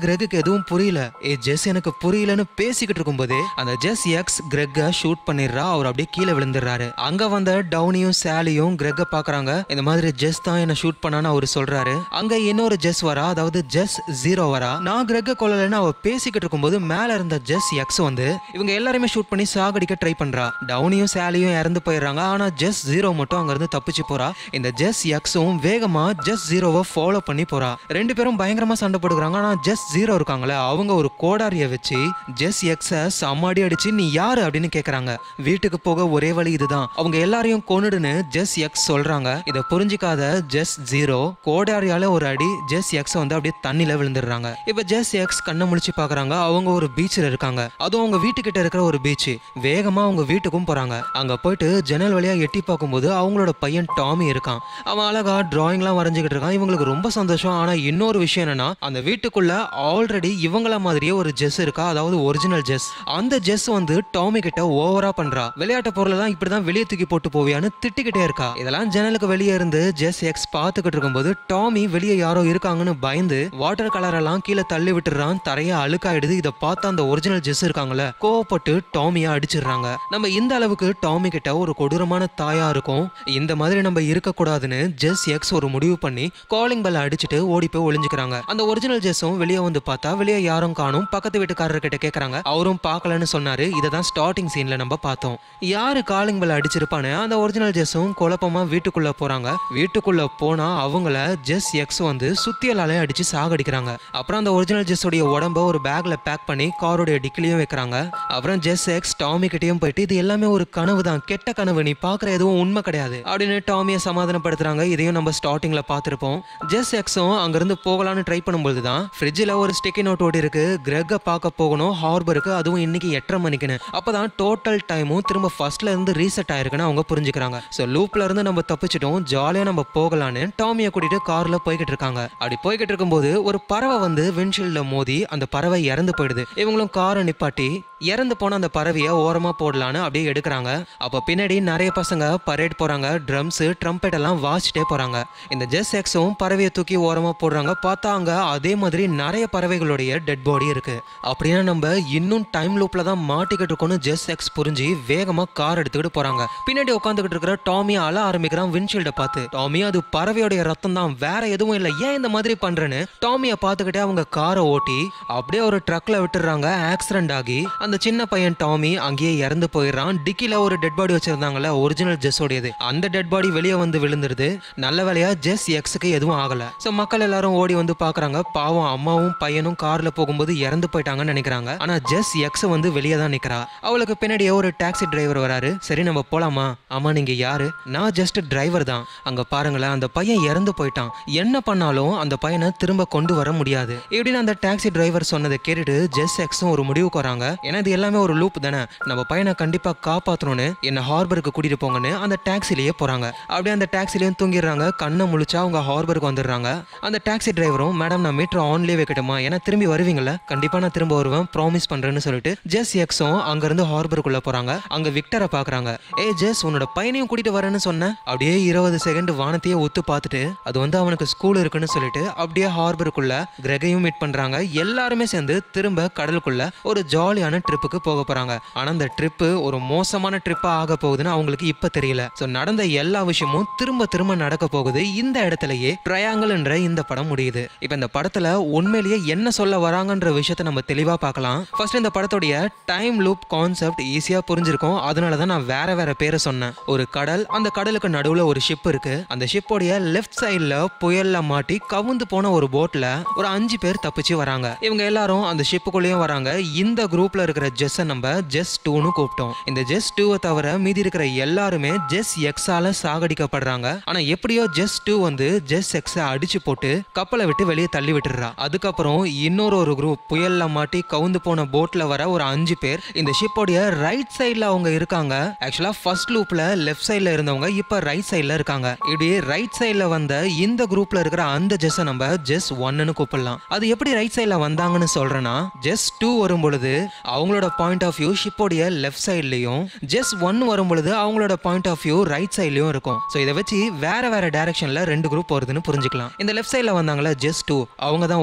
கிரெகுக்கு எதுவும் புரியல ஏ ஜெஸ் எனக்கு புரியலன்னு பேசிக்கிட்டு இருக்கும்போதே அந்த ஜெஸ் எக்ஸ் கிரெக்க ஷூட் பண்ணிடுறா அவர் அப்படியே கீழே விழுந்துடுறாரு அங்க வந்த டவுனியும் சாலியும் கிரெக்க பாக்குறாங்க இந்த மாதிரி ஜெஸ் தான் என்ன ஷூட் பண்ணான்னு அவர் சொல்றாரு அங்க இன்னொரு ஜெஸ் வரா அதாவது ஜெஸ் ஜீரோ வரா நான் கிரெக்க கொல்லலைன்னு அவ பேசிக்கிட்டு இருக்கும்போது மேல இருந்த ஜெஸ் எக்ஸ் வந்து இவங்க எல்லாருமே ஷூட் பண்ணி சாகடிக்க ட்ரை பண்றா டவுனியும் சாலியும் இறந்து போயிடுறாங்க ஆனா ஜெஸ் ஜீரோ மட்டும் அங்க இருந்து தப்பிச்சு போறா இந்த ஜெஸ் எக்ஸும் வேகமா ஜெஸ் ஜீரோவை ஃபாலோ பண்ணி போறா ரெண்டு பேரும் பயங்கரமா சண்டை போடுறாங்க ஆனா ஜெஸ் ஜீரோ இருக்காங்களே அவங்க ஒரு கோடாரிய வச்சு ஜெஸ் எக்ஸ சமாடி அடிச்சு நீ யாரு அப்படின்னு கேக்குறாங்க வீட்டுக்கு போக ஒரே வழி இதுதான் அவங்க எல்லாரையும் கொன்னுடுன்னு ஜெஸ் எக்ஸ் சொல்றாங்க இதை புரிஞ்சிக்காத ஜெஸ் ஜீரோ கோடாரியால ஒரு அடி ஜெஸ் எக்ஸ் வந்து அப்படியே தண்ணில விழுந்துடுறாங்க இப்ப ஜெஸ் எக்ஸ் கண்ணை முழிச்சு பாக்குறாங்க அவங்க ஒரு பீச்சில் இருக்காங்க அதுவும் அவங்க வீட்டுக்கிட்ட இருக்கிற ஒரு பீச் வேகமா அவங்க வீட்டுக்கும் போறாங்க அங்க போயிட்டு ஜன்னல் வழியா எட்டி பார்க்கும்போது அவங்களோட பையன் டாமி இருக்கான் அவன் அழகா டிராயிங்லாம் வரைஞ்சுக்கிட்டு இருக்கான் இவங்களுக்கு ரொம்ப சந்தோஷம் ஆனா இன்னொரு விஷயம் என்னன்னா அந்த வீட்டுக்குள்ள ஆல்ரெடி இவங்கள மாதிரியே ஒரு ஜெஸ் இருக்கா அதாவது ஒரிஜினல் ஜெஸ் அந்த ஜெஸ் வந்து டாமி கிட்ட ஓவரா பண்றா விளையாட்டு பொருள் எல்லாம் இப்படிதான் வெளியே தூக்கி போட்டு போவியான்னு திட்டிக்கிட்டே இருக்கா இதெல்லாம் ஜன்னலுக்கு வெளியே இருந்து ஜெஸ் எக்ஸ் பார்த்துக்கிட்டு இருக்கும்போது டாமி வெளியே யாரோ இருக்காங்கன்னு பயந்து வாட்டர் கலர் எல்லாம் கீழே தள்ளி விட்டுறான் தரைய அழுக்காயிடுது இதை பார்த்து அந்த ஒரிஜினல் ஜெஸ் இருக்காங்கல்ல கோவப்பட்டு டாமியா அடிச்சிடுறாங்க நம்ம இந்த அளவுக்கு டாமி கிட்ட ஒரு கொடூரமான தாயா இருக்கும் இந்த மாதிரி நம்ம இருக்க கூடாதுன்னு ஜெஸ் எக்ஸ் ஒரு முடிவு பண்ணி காலிங் பெல் அடிச்சுட்டு ஓடி போய் ஒளிஞ்சுக்கிறாங்க அந்த ஒரிஜினல் ஜெஸ்ஸும் வெளியே வந்து பார்த்தா வெளியே யாரும் காணும் பக்கத்து வீட்டுக்காரர் கிட்ட கேக்குறாங்க அவரும் பார்க்கலன்னு சொன்னாரு இதை தான் ஸ்டார்டிங் சீன்ல நம்ம பார்த்தோம் யாரு காலிங் பெல் அடிச்சிருப்பான்னு அந்த ஒரிஜினல் ஜெஸ்ஸும் குழப்பமா வீட்டுக்குள்ள போறாங்க வீட்டுக்குள்ள போனா அவங்கள ஜெஸ் எக்ஸ் வந்து சுத்தியலாலே அடிச்சு சாகடிக்கிறாங்க அப்புறம் அந்த ஒரிஜினல் ஜெஸ்ஸோடைய உடம்ப ஒரு பேக்ல பேக் பண்ணி காரோடைய டிக்கிலையும் வைக்கிறாங்க அப்புறம் ஜெஸ் எக்ஸ் டாமி கிட்டயும் போயிட்டு இது எல்லாமே ஒரு கனவு தான் கெட்ட கனவு நீ பாக்குற எதுவும் உண்மை கிடையாது அப்படின்னு டாமியை சமாதானப்படுத்துறாங்க இதையும் நம்ம ஸ்டார்டிங்ல பார்த்திருப்போம் ஜெஸ் எக்ஸும் அங்கிருந்து போகலான்னு ட்ரை பண்ணும்போது தான் ஃப்ரிட்ஜில் ஒரு ஸ்டிக்கி நோட் ஓடி இருக்கு கிரெக்க பார்க்க போகணும் ஹார்பருக்கு அதுவும் இன்னைக்கு எட்டரை மணிக்குன்னு அப்பதான் டோட்டல் டைமும் திரும்ப ஃபர்ஸ்ட்ல இருந்து ரீசெட் ஆயிருக்குன்னு அவங்க புரிஞ்சுக்கிறாங்க ஸோ லூப்ல இருந்து நம்ம தப்பிச்சிட்டோம் ஜாலியா நம்ம போகலான்னு டாமியை கூட்டிட்டு கார்ல போய்கிட்டு இருக்காங்க அப்படி போய்கிட்டு இருக்கும்போது ஒரு பறவை வந்து விண்ஷீல்ட்ல மோதி அந்த பறவை இறந்து போயிடுது இவங்களும் காரை நிப்பாட்டி இறந்து போன அந்த பறவையை ஓரமா போடலான்னு அப்படியே எடுக்கிறாங்க அப்போ பின்னாடி நிறைய பசங்க பரேட் போறாங்க ட்ரம்ஸ் ட்ரம்பெட் எல்லாம் வாசிச்சிட்டே போறாங்க இந்த ஜெஸ் எக்ஸும் பறவையை தூக்கி ஓரமா போடுறாங்க பார்த்தா அங்க அதே மாதிரி நிறைய பறவைகளுடைய டெட் பாடி இருக்கு அப்படின்னா நம்ம இன்னும் டைம் லூப்ல தான் மாட்டிக்கிட்டு இருக்கோம்னு ஜெஸ் எக்ஸ் புரிஞ்சு வேகமா கார் எடுத்துக்கிட்டு போறாங்க பின்னாடி உட்காந்துக்கிட்டு இருக்கிற டாமி அழ ஆரம்பிக்கிறான் விண்ஷீல்ட பார்த்து டாமி அது பறவையோடைய ரத்தம் தான் வேற எதுவும் இல்லை ஏன் இந்த மாதிரி பண்றேன்னு டாமியை பார்த்துக்கிட்டே அவங்க காரை ஓட்டி அப்படியே ஒரு ட்ரக்ல விட்டுறாங்க ஆக்சிடென்ட் ஆகி அந்த சின்ன பையன் டாமி அங்கேயே இறந்து போயிடுறான் டிக்கில ஒரு டெட் பாடி வச்சிருந்தாங்கல்ல ஒரிஜினல் ஜெஸ்ஸோடையது அந்த டெட் பாடி வெளியே வந்து விழுந்துருது நல்ல வேலையா ஜெஸ் எக்ஸுக்கு எதுவும் ஆகல ஸோ மக்கள் எல்லாரும் ஓடி வந்து பாக்குறாங்க பாவம் அம்மாவும் பையனும் கார்ல போகும்போது இறந்து போயிட்டாங்கன்னு நினைக்கிறாங்க ஆனா ஜெஸ் எக்ஸ் வந்து வெளியே தான் நிக்கிறா அவளுக்கு பின்னாடியே ஒரு டாக்ஸி டிரைவர் வராரு சரி நம்ம போலாமா ஆமா நீங்க யாரு நான் ஜஸ்ட் டிரைவர் தான் அங்க பாருங்களேன் அந்த பையன் இறந்து போயிட்டான் என்ன பண்ணாலும் அந்த பையனை திரும்ப கொண்டு வர முடியாது இப்படின்னு அந்த டாக்ஸி டிரைவர் சொன்னதை கேட்டுட்டு ஜெஸ் எக்ஸும் ஒரு முடிவுக்கு வராங்க ஏன்னா இது எல்லாமே ஒரு லூப் தானே நம்ம பையனை கண்டிப்பா காப்பாத்தணும்னு என்ன ஹார்பருக்கு கூட்டிட்டு போங்கன்னு அந்த டாக்ஸிலேயே போறாங்க அப்படியே அந்த டாக்ஸிலையும் தூங்கிடுறாங்க கண்ணை முழிச்சா அவங்க ஹார்பருக்கு வந்துடுறாங்க அந்த டாக்ஸி டிரைவரும் மேடம் நான் மீட்டர் ஆன்லேயே வைக்கட்டுமா ஏன்னா திரும்பி வருவீங்கல்ல கண்டிப்பா நான் திரும்ப வருவேன் ப்ராமிஸ் பண்றேன்னு சொல்லிட்டு ஜெஸ் எக்ஸும் அங்கிருந்து ஹார்பருக்குள்ள போறாங்க அங்க விக்டரை பாக்குறாங்க ஏ ஜெஸ் உன்னோட பையனையும் கூட்டிட்டு வரேன்னு சொன்னேன் அப்படியே இருபது செகண்ட் வானத்தையே ஒத்து பார்த்துட்டு அது வந்து அவனுக்கு ஸ்கூல் இருக்குன்னு சொல்லிட்டு அப்படியே ஹார்பருக்குள்ள கிரகையும் மீட் பண்றாங்க எல்லாருமே சேர்ந்து திரும்ப கடலுக்குள்ள ஒரு ஜாலியான ட்ரிப்புக்கு போக போறாங்க ஆனா அந்த ட்ரிப்பு ஒரு மோசமான ட்ரிப்பா ஆக போகுதுன்னு அவங்களுக்கு இப்ப தெரியல சோ நடந்த எல்லா விஷயமும் திரும்ப திரும்ப நடக்க போகுது இந்த இடத்துலயே ட்ரையாங்கிள் என்ற இந்த படம் முடியுது இப்ப இந்த படத்துல உண்மையிலேயே என்ன சொல்ல வராங்கன்ற விஷயத்த நம்ம தெளிவா பார்க்கலாம் ஃபர்ஸ்ட் இந்த படத்துடைய டைம் லூப் கான்செப்ட் ஈஸியா புரிஞ்சிருக்கும் அதனால தான் நான் வேற வேற பேரை சொன்னேன் ஒரு கடல் அந்த கடலுக்கு நடுவுல ஒரு ஷிப் இருக்கு அந்த ஷிப்போடைய லெஃப்ட் சைடுல புயல்ல மாட்டி கவுந்து போன ஒரு போட்ல ஒரு அஞ்சு பேர் தப்பிச்சு வராங்க இவங்க எல்லாரும் அந்த ஷிப்புக்குள்ளேயும் வராங்க இந்த குரூப்ல இருக்கிற ஜெஸ்ஸை நம்ம ஜெஸ் டூன்னு கூப்பிட்டோம் இந்த ஜெஸ் டூவை தவிர மீதி இருக்கிற எல்லாருமே ஜெஸ் எக்ஸால சாகடிக்கப்படுறாங்க ஆனா எப்படியோ ஜெஸ் டூ வந்து ஜெஸ் எக்ஸை அடிச்சு போட்டு கப்பலை விட்டு வெளியே தள்ளி விட்டுறா அதுக்கப்புறம் இன்னொரு ஒரு குரூப் புயல்ல மாட்டி கவுந்து போன போட்ல வர ஒரு அஞ்சு பேர் இந்த ஷிப்போடைய ரைட் சைடுல அவங்க இருக்காங்க ஆக்சுவலா ஃபர்ஸ்ட் லூப்ல லெஃப்ட் சைடுல இருந்தவங்க இப்ப ரைட் சைடுல இருக்காங்க இப்படி ரைட் சைடுல வந்த இந்த குரூப்ல இருக்கிற அந்த ஜெஸ்ஸை நம்ம ஜெஸ் ஒன்னு கூப்பிடலாம் அது எப்படி ரைட் சைடுல வந்தாங்கன்னு சொல்றேன்னா ஜெஸ் டூ வரும் பொழுது அவங்களோட பாயிண்ட் ஆஃப் வியூ ஷிப்போடைய லெஃப்ட் சைட்லயும் ஜெஸ் ஒன் வரும் பொழுது அவங்களோட பாயிண்ட் ஆஃப் வியூ ரைட் சைட்லயும் இருக்கும் ஸோ இதை வச்சு வேற வேற டைரக்ஷன்ல ரெண்டு குரூப் வருதுன்னு புரிஞ்சுக்கலாம் இந்த லெஃப்ட் சைட்ல வந்தாங்களா ஜெஸ் டூ அவங்க தான் ஒரிஜினல்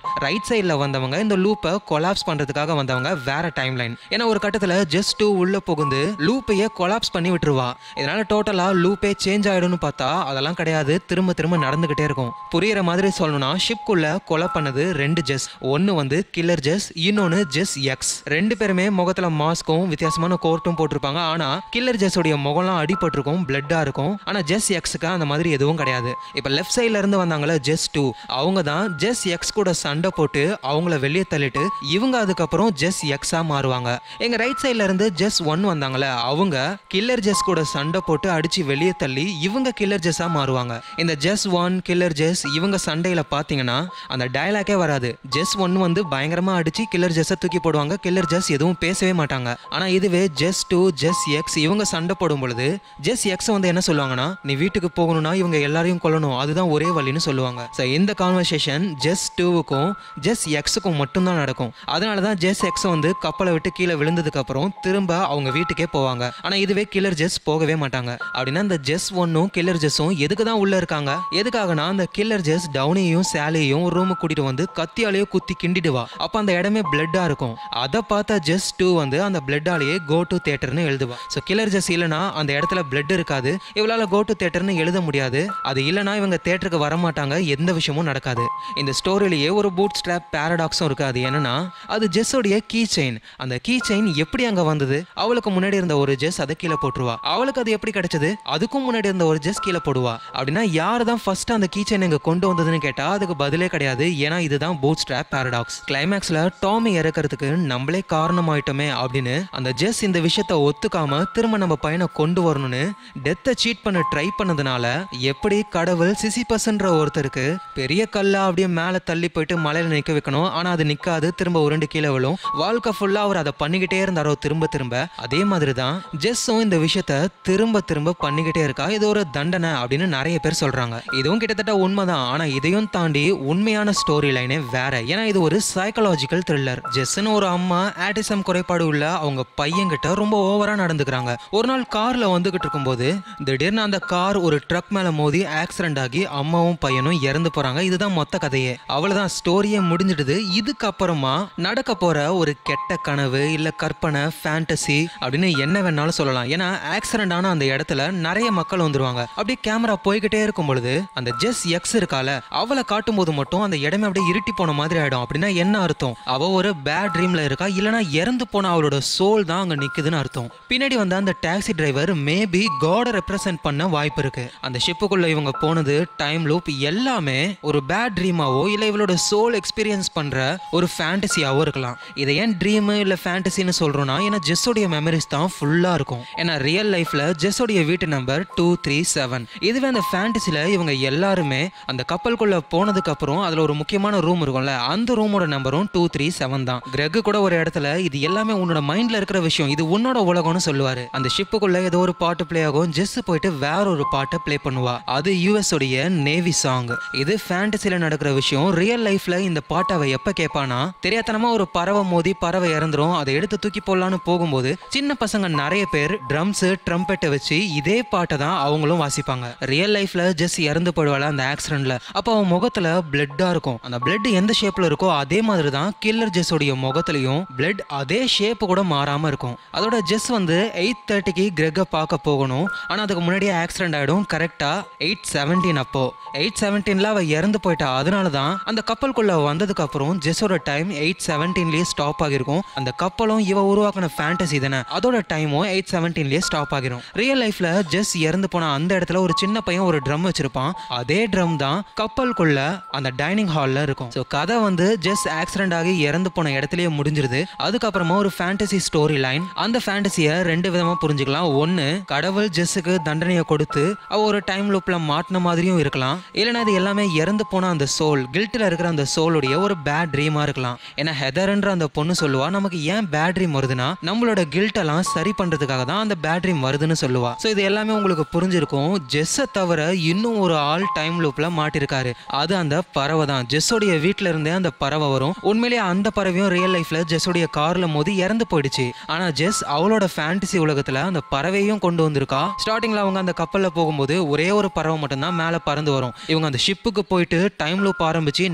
ரைட் சைடில் வந்தவங்க இந்த லூப்பை கொலாப்ஸ் பண்ணுறதுக்காக வந்தவங்க வேற டைம் லைன் ஏன்னா ஒரு கட்டத்தில் ஜஸ்ட் டூ உள்ள புகுந்து லூப்பையே கொலாப்ஸ் பண்ணி விட்டுருவா இதனால டோட்டலாக லூப்பே சேஞ்ச் ஆயிடும்னு பார்த்தா அதெல்லாம் கிடையாது திரும்ப திரும்ப நடந்துகிட்டே இருக்கும் புரியுற மாதிரி சொல்லணும்னா ஷிப்குள்ள கொலை பண்ணது ரெண்டு ஜெஸ் ஒன்று வந்து கில்லர் ஜெஸ் இன்னொன்று ஜெஸ் எக்ஸ் ரெண்டு பேருமே முகத்தில் மாஸ்க்கும் வித்தியாசமான கோர்ட்டும் போட்டிருப்பாங்க ஆனால் கில்லர் ஜெஸ்ஸோடைய முகம்லாம் அடிபட்டிருக்கும் பிளட்டாக இருக்கும் ஆனால் ஜெஸ் எக்ஸுக்கு அந்த மாதிரி எதுவும் கிடையாது இப்போ லெஃப்ட் சைடில் இருந்து வந்தாங்களே ஜெஸ் டூ அவங்க தான் ஜெஸ் எக்ஸ் கூட சண்டை போட்டு அவங்கள வெளியே தள்ளிட்டு இவங்க அதுக்கப்புறம் ஜெஸ் எக்ஸாக மாறுவாங்க எங்கள் ரைட் சைடில் இருந்து ஜெஸ் ஒன் வந்தாங்களே அவங்க கில்லர் ஜெஸ் கூட சண்டை போட்டு அடித்து வெளியே தள்ளி இவங்க கில்லர் ஜெஸ்ஸாக மாறுவாங்க இந்த ஜெஸ் ஒன் கில்லர் ஜெஸ் இவங்க சண்டையில் பார்த்தீங்கன்னா அந்த டயலாக்கே வராது ஜெஸ் ஒன் வந்து பயங்கரமாக அடித்து கில்லர் ஜெஸ்ஸை தூக்கி போடுவாங்க கில்லர் ஜெஸ் எதுவும் பேசவே மாட்டாங்க ஆனால் இதுவே ஜெஸ் டூ ஜெஸ் எக்ஸ் இவங்க சண்டை போடும் பொழுது ஜெஸ் எக்ஸ் வந்து என்ன சொல்லுவாங்கன்னா நீ வீட்டுக்கு போகணும்னா இவங்க எல்லாரையும் கொல்லணும் அதுதான் ஒரே வழின்னு சொல்லுவாங்க ஸோ இந்த கான்வர்சேஷன் ஜெஸ் டூவுக்கும் ஜெஸ் எக்ஸுக்கும் மட்டும்தான் நடக்கும் அதனால தான் ஜெஸ் எக்ஸ் வந்து கப்பலை விட்டு கீழே விழுந்ததுக்கு அப்புறம் திரும்ப அவங்க வீட்டுக்கே போவாங்க ஆனால் இதுவே கில்லர் ஜெஸ் போகவே மாட்டாங்க அப்படின்னா இந்த ஜெஸ் ஒன்னும் கில்லர் ஜெஸ்ஸும் எதுக்கு தான் உள்ள இருக்காங்க எதுக்காகனா அந்த கில்லர் ஜெஸ் டவுனியையும் சாலியையும் ஒரு ரூமுக்கு கூட்டிட்டு வந்து கத்தியாலேயே குத்தி கிண்டிடுவா அப்போ அந்த இடமே பிளட்டா இருக்கும் அதை பார்த்த ஜெஸ் டூ வந்து அந்த பிளட்டாலேயே கோ டு தேட்டர்னு எழுதுவா ஸோ கில்லர் ஜெஸ் இல்லைனா அந்த இடத்துல பிளட் இருக்காது இவளால கோ டு தேட்டர்னு எழுத முடியாது அது இல்லைனா இவங்க தேட்டருக்கு வரமாட்டாங்க எந்த விஷயமும் நடக்காது இந்த ஸ்டோரியிலேயே ஒரு பூட் ஸ்ட்ராப் பேரடாக்ஸும் இருக்கு அது என்னன்னா அது ஜெஸ்ஸோடைய கீ செயின் அந்த கீ செயின் எப்படி அங்க வந்தது அவளுக்கு முன்னாடி இருந்த ஒரு ஜெஸ் அதை கீழே போட்டுருவா அவளுக்கு அது எப்படி கிடைச்சது அதுக்கும் முன்னாடி இருந்த ஒரு ஜெஸ் கீழே போடுவா அப்படின்னா யார் தான் ஃபர்ஸ்ட் அந்த கீ செயின் இங்க கொண்டு வந்ததுன்னு கேட்டா அதுக்கு பதிலே கிடையாது ஏன்னா இதுதான் பூட் ஸ்ட்ராப் பேரடாக்ஸ் கிளைமேக்ஸ்ல டாமி இறக்கிறதுக்கு நம்மளே காரணமாயிட்டோமே அப்படின்னு அந்த ஜெஸ் இந்த விஷயத்த ஒத்துக்காம திரும்ப நம்ம பையனை கொண்டு வரணும்னு டெத்தை சீட் பண்ண ட்ரை பண்ணதுனால எப்படி கடவுள் சிசிபஸ்ன்ற ஒருத்தருக்கு பெரிய கல்லா அப்படியே மேலே தள்ளி போயிட்டு மலையில நிக்க வைக்கணும் ஆனா அது நிக்காது திரும்ப உருண்டு கீழே விழும் வாழ்க்கை ஃபுல்லா அவர் அதை பண்ணிக்கிட்டே இருந்தாரோ திரும்ப திரும்ப அதே மாதிரி தான் ஜெஸ்ஸும் இந்த விஷயத்த திரும்ப திரும்ப பண்ணிக்கிட்டே இருக்கா இது ஒரு தண்டனை அப்படின்னு நிறைய பேர் சொல்றாங்க இதுவும் கிட்டத்தட்ட உண்மைதான் ஆனா இதையும் தாண்டி உண்மையான ஸ்டோரி லைனே வேற ஏன்னா இது ஒரு சைக்கலாஜிக்கல் த்ரில்லர் ஜெஸ்ன்னு ஒரு அம்மா ஆட்டிசம் குறைபாடு உள்ள அவங்க பையன்கிட்ட ரொம்ப ஓவரா நடந்துக்கிறாங்க ஒரு நாள் கார்ல வந்துகிட்டு இருக்கும்போது திடீர்னு அந்த கார் ஒரு ட்ரக் மேல மோதி ஆக்சிடென்ட் ஆகி அம்மாவும் பையனும் இறந்து போறாங்க இதுதான் மொத்த கதையே அவ்வளவுதான் ஸ்டோரியே முடிஞ்சிடுது இதுக்கப்புறமா நடக்க போற ஒரு கெட்ட கனவு இல்ல கற்பனை ஃபேண்டசி அப்படின்னு என்ன வேணாலும் சொல்லலாம் ஏன்னா ஆக்சிடென்ட் ஆன அந்த இடத்துல நிறைய மக்கள் வந்துருவாங்க அப்படியே கேமரா போய்கிட்டே இருக்கும் பொழுது அந்த ஜெஸ் எக்ஸ் இருக்கால அவளை காட்டும் போது மட்டும் அந்த இடமே அப்படியே இருட்டி போன மாதிரி ஆயிடும் அப்படின்னா என்ன அர்த்தம் அவ ஒரு பேட் ட்ரீம்ல இருக்கா இல்லனா இறந்து போன அவளோட சோல் தான் அங்க நிக்குதுன்னு அர்த்தம் பின்னாடி வந்த அந்த டாக்ஸி டிரைவர் மேபி காடை ரெப்ரசென்ட் பண்ண வாய்ப்பு இருக்கு அந்த ஷிப்புக்குள்ள இவங்க போனது டைம் லூப் எல்லாமே ஒரு பேட் ட்ரீமாவோ இல்ல இவளோட சோல் எக்ஸ்பீரியன்ஸ் பண்ற ஒரு ஃபேண்டசியாவோ இருக்கலாம் இதை ஏன் ட்ரீம் இல்ல ஃபேண்டசின்னு சொல்றோம்னா ஏன்னா ஜெஸ்ஸோடைய மெமரிஸ் தான் ஃபுல்லா இருக்கும் ஏன்னா ரியல் லைஃப்ல ஜெஸ்ஸோடைய வீட்டு நம்பர் டூ த்ரீ செவன் இதுவே அந்த ஃபேண்டசில இவங்க எல்லாருமே அந்த கப்பலுக்குள்ள போனதுக்கு அப்புறம் அதுல ஒரு முக்கியமான ரூம் இருக்கும்ல அந்த ரூமோட நம்பரும் டூ த்ரீ செவன் தான் கிரெக் கூட ஒரு இடத்துல இது எல்லாமே உன்னோட மைண்ட்ல இருக்கிற விஷயம் இது உன்னோட உலகம்னு சொல்லுவாரு அந்த ஷிப்புக்குள்ள ஏதோ ஒரு பாட்டு ப்ளே ஆகும் ஜெஸ் போயிட்டு வேற ஒரு பாட்டை ப்ளே பண்ணுவா அது யூஎஸ் உடைய நேவி சாங் இது ஃபேண்டசில நடக்கிற விஷயம் ரியல் லைஃப்ல இந்த பாட்டை அவ எப்ப கேட்பானா தெரியாதனமா ஒரு பறவை மோதி பறவை இறந்துரும் அதை எடுத்து தூக்கி போடலான்னு போகும்போது சின்ன பசங்க நிறைய பேர் ட்ரம்ஸ் ட்ரம்பெட்டை வச்சு இதே பாட்டை தான் அவங்களும் வாசிப்பாங்க ரியல் லைஃப்ல ஜெஸ் இறந்து போயிடுவாள் அந்த ஆக்சிடென்ட்ல அப்போ அவன் முகத்துல பிளட்டா இருக்கும் அந்த பிளட் எந்த ஷேப்ல இருக்கோ அதே மாதிரி தான் கில்லர் ஜெஸ்ஸோடைய முகத்துலயும் பிளட் அதே ஷேப் கூட மாறாம இருக்கும் அதோட ஜெஸ் வந்து எயிட் தேர்ட்டிக்கு கிரெக்க பார்க்க போகணும் ஆனா அதுக்கு முன்னாடியே ஆக்சிடென்ட் ஆயிடும் கரெக்டா எயிட் செவன்டீன் அப்போ எயிட் செவன்டீன்ல அவ இறந்து போயிட்டா அதனால தான் அந்த கப்பலுக்குள்ள வந்ததுக்கு அப்புறம் ஜெஸ்ஸோட டைம் எயிட் செவன்டீன்லயே ஸ்டாப் ஆகிருக்கும் அந்த கப்பலும் இவ உருவாக்கின ஃபேண்டசி தானே அதோட டைமும் எயிட் செவன்டீன்லயே ஸ்டாப் ஆகிரும் ரியல் லைஃப்ல ஜெஸ் இறந்து போன அந்த இடத்துல ஒரு சின்ன பையன் ஒரு ட்ரம் வச்சிருப்பான் அதே ட்ரம் தான் கப்பலுக்குள்ள அந்த டைனிங் ஹால்ல இருக்கும் ஸோ கதை வந்து ஜெஸ் ஆக்சிடென்ட் ஆகி இறந்து போன இடத்துலயே முடிஞ்சிருது அதுக்கப்புறமா ஒரு ஃபேண்டசி ஸ்டோரி லைன் அந்த ஃபேண்டசியை ரெண்டு விதமா புரிஞ்சுக்கலாம் ஒன்னு கடவுள் ஜெஸ்ஸுக்கு தண்டனையை கொடுத்து அவ ஒரு டைம் லூப்ல மாட்டின மாதிரியும் இருக்கலாம் இல்லைன்னா இது எல்லாமே இறந்து போன அந்த சோல் கில்ட்டில் இருக்கிற அந்த சோலுடைய ஒரு பேட் ட்ரீமா இருக்கலாம் ஏன்னா ஹெதர்ன்ற அந்த பொண்ணு சொல்லுவா நமக்கு ஏன் பேட் ட்ரீம் வருதுன்னா நம்மளோட கில்ட் எல்லாம் சரி பண்றதுக்காக தான் அந்த பேட் ட்ரீம் வருதுன்னு சொல்லுவா ஸோ இது எல்லாமே உங்களுக்கு புரிஞ்சிருக்கும் ஜெஸ்ஸை தவிர இன்னும் ஒரு ஆள் டைம் லூப்ல மாட்டிருக்காரு அது அந்த பறவை தான் ஜெஸ்ஸோடைய வீட்ல இருந்தே அந்த பறவை வரும் உண்மையிலேயே அந்த பறவையும் ரியல் லைஃப்ல ஜெஸ்ஸோடைய கார்ல மோதி இறந்து போயிடுச்சு ஆனா ஜெஸ் அவளோட ஃபேண்டசி உலகத்துல அந்த பறவையும் கொண்டு வந்திருக்கா ஸ்டார்டிங்ல அவங்க அந்த கப்பல்ல போகும்போது ஒரே ஒரு பறவை மட்டும்தான் மேல பறந்து வரும் இவங்க அந்த ஷிப்புக்கு போயிட்டு டைம் லூப் ஆரம்பிச்சு நிறைய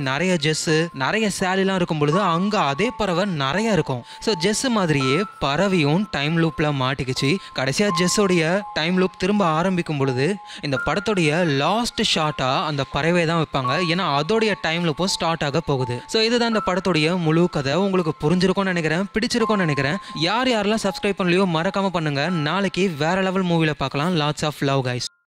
ஜெஸ் நிறைய சேலிலாம் இருக்கும் பொழுது அங்க அதே பறவை நிறைய இருக்கும் ஸோ ஜெஸ் மாதிரியே பறவையும் டைம் லூப்ல மாட்டிக்கிச்சு கடைசியா ஜெஸ்ஸோடைய டைம் லூப் திரும்ப ஆரம்பிக்கும் பொழுது இந்த படத்துடைய லாஸ்ட் ஷாட்டா அந்த பறவை தான் வைப்பாங்க ஏன்னா அதோடைய டைம் லூப்பும் ஸ்டார்ட் ஆக போகுது ஸோ இதுதான் இந்த படத்துடைய முழு கதை உங்களுக்கு புரிஞ்சிருக்கும்னு நினைக்கிறேன் பிடிச்சிருக்கும்னு நினைக்கிறேன் யார் யாரெல்லாம் சப்ஸ்கிரைப் பண்ணலையோ மறக்காம பண்ணுங்க நாளைக்கு வேற லெவல் மூவில பார்க்கலாம் லாட்ஸ் ஆஃப் லவ் கைஸ்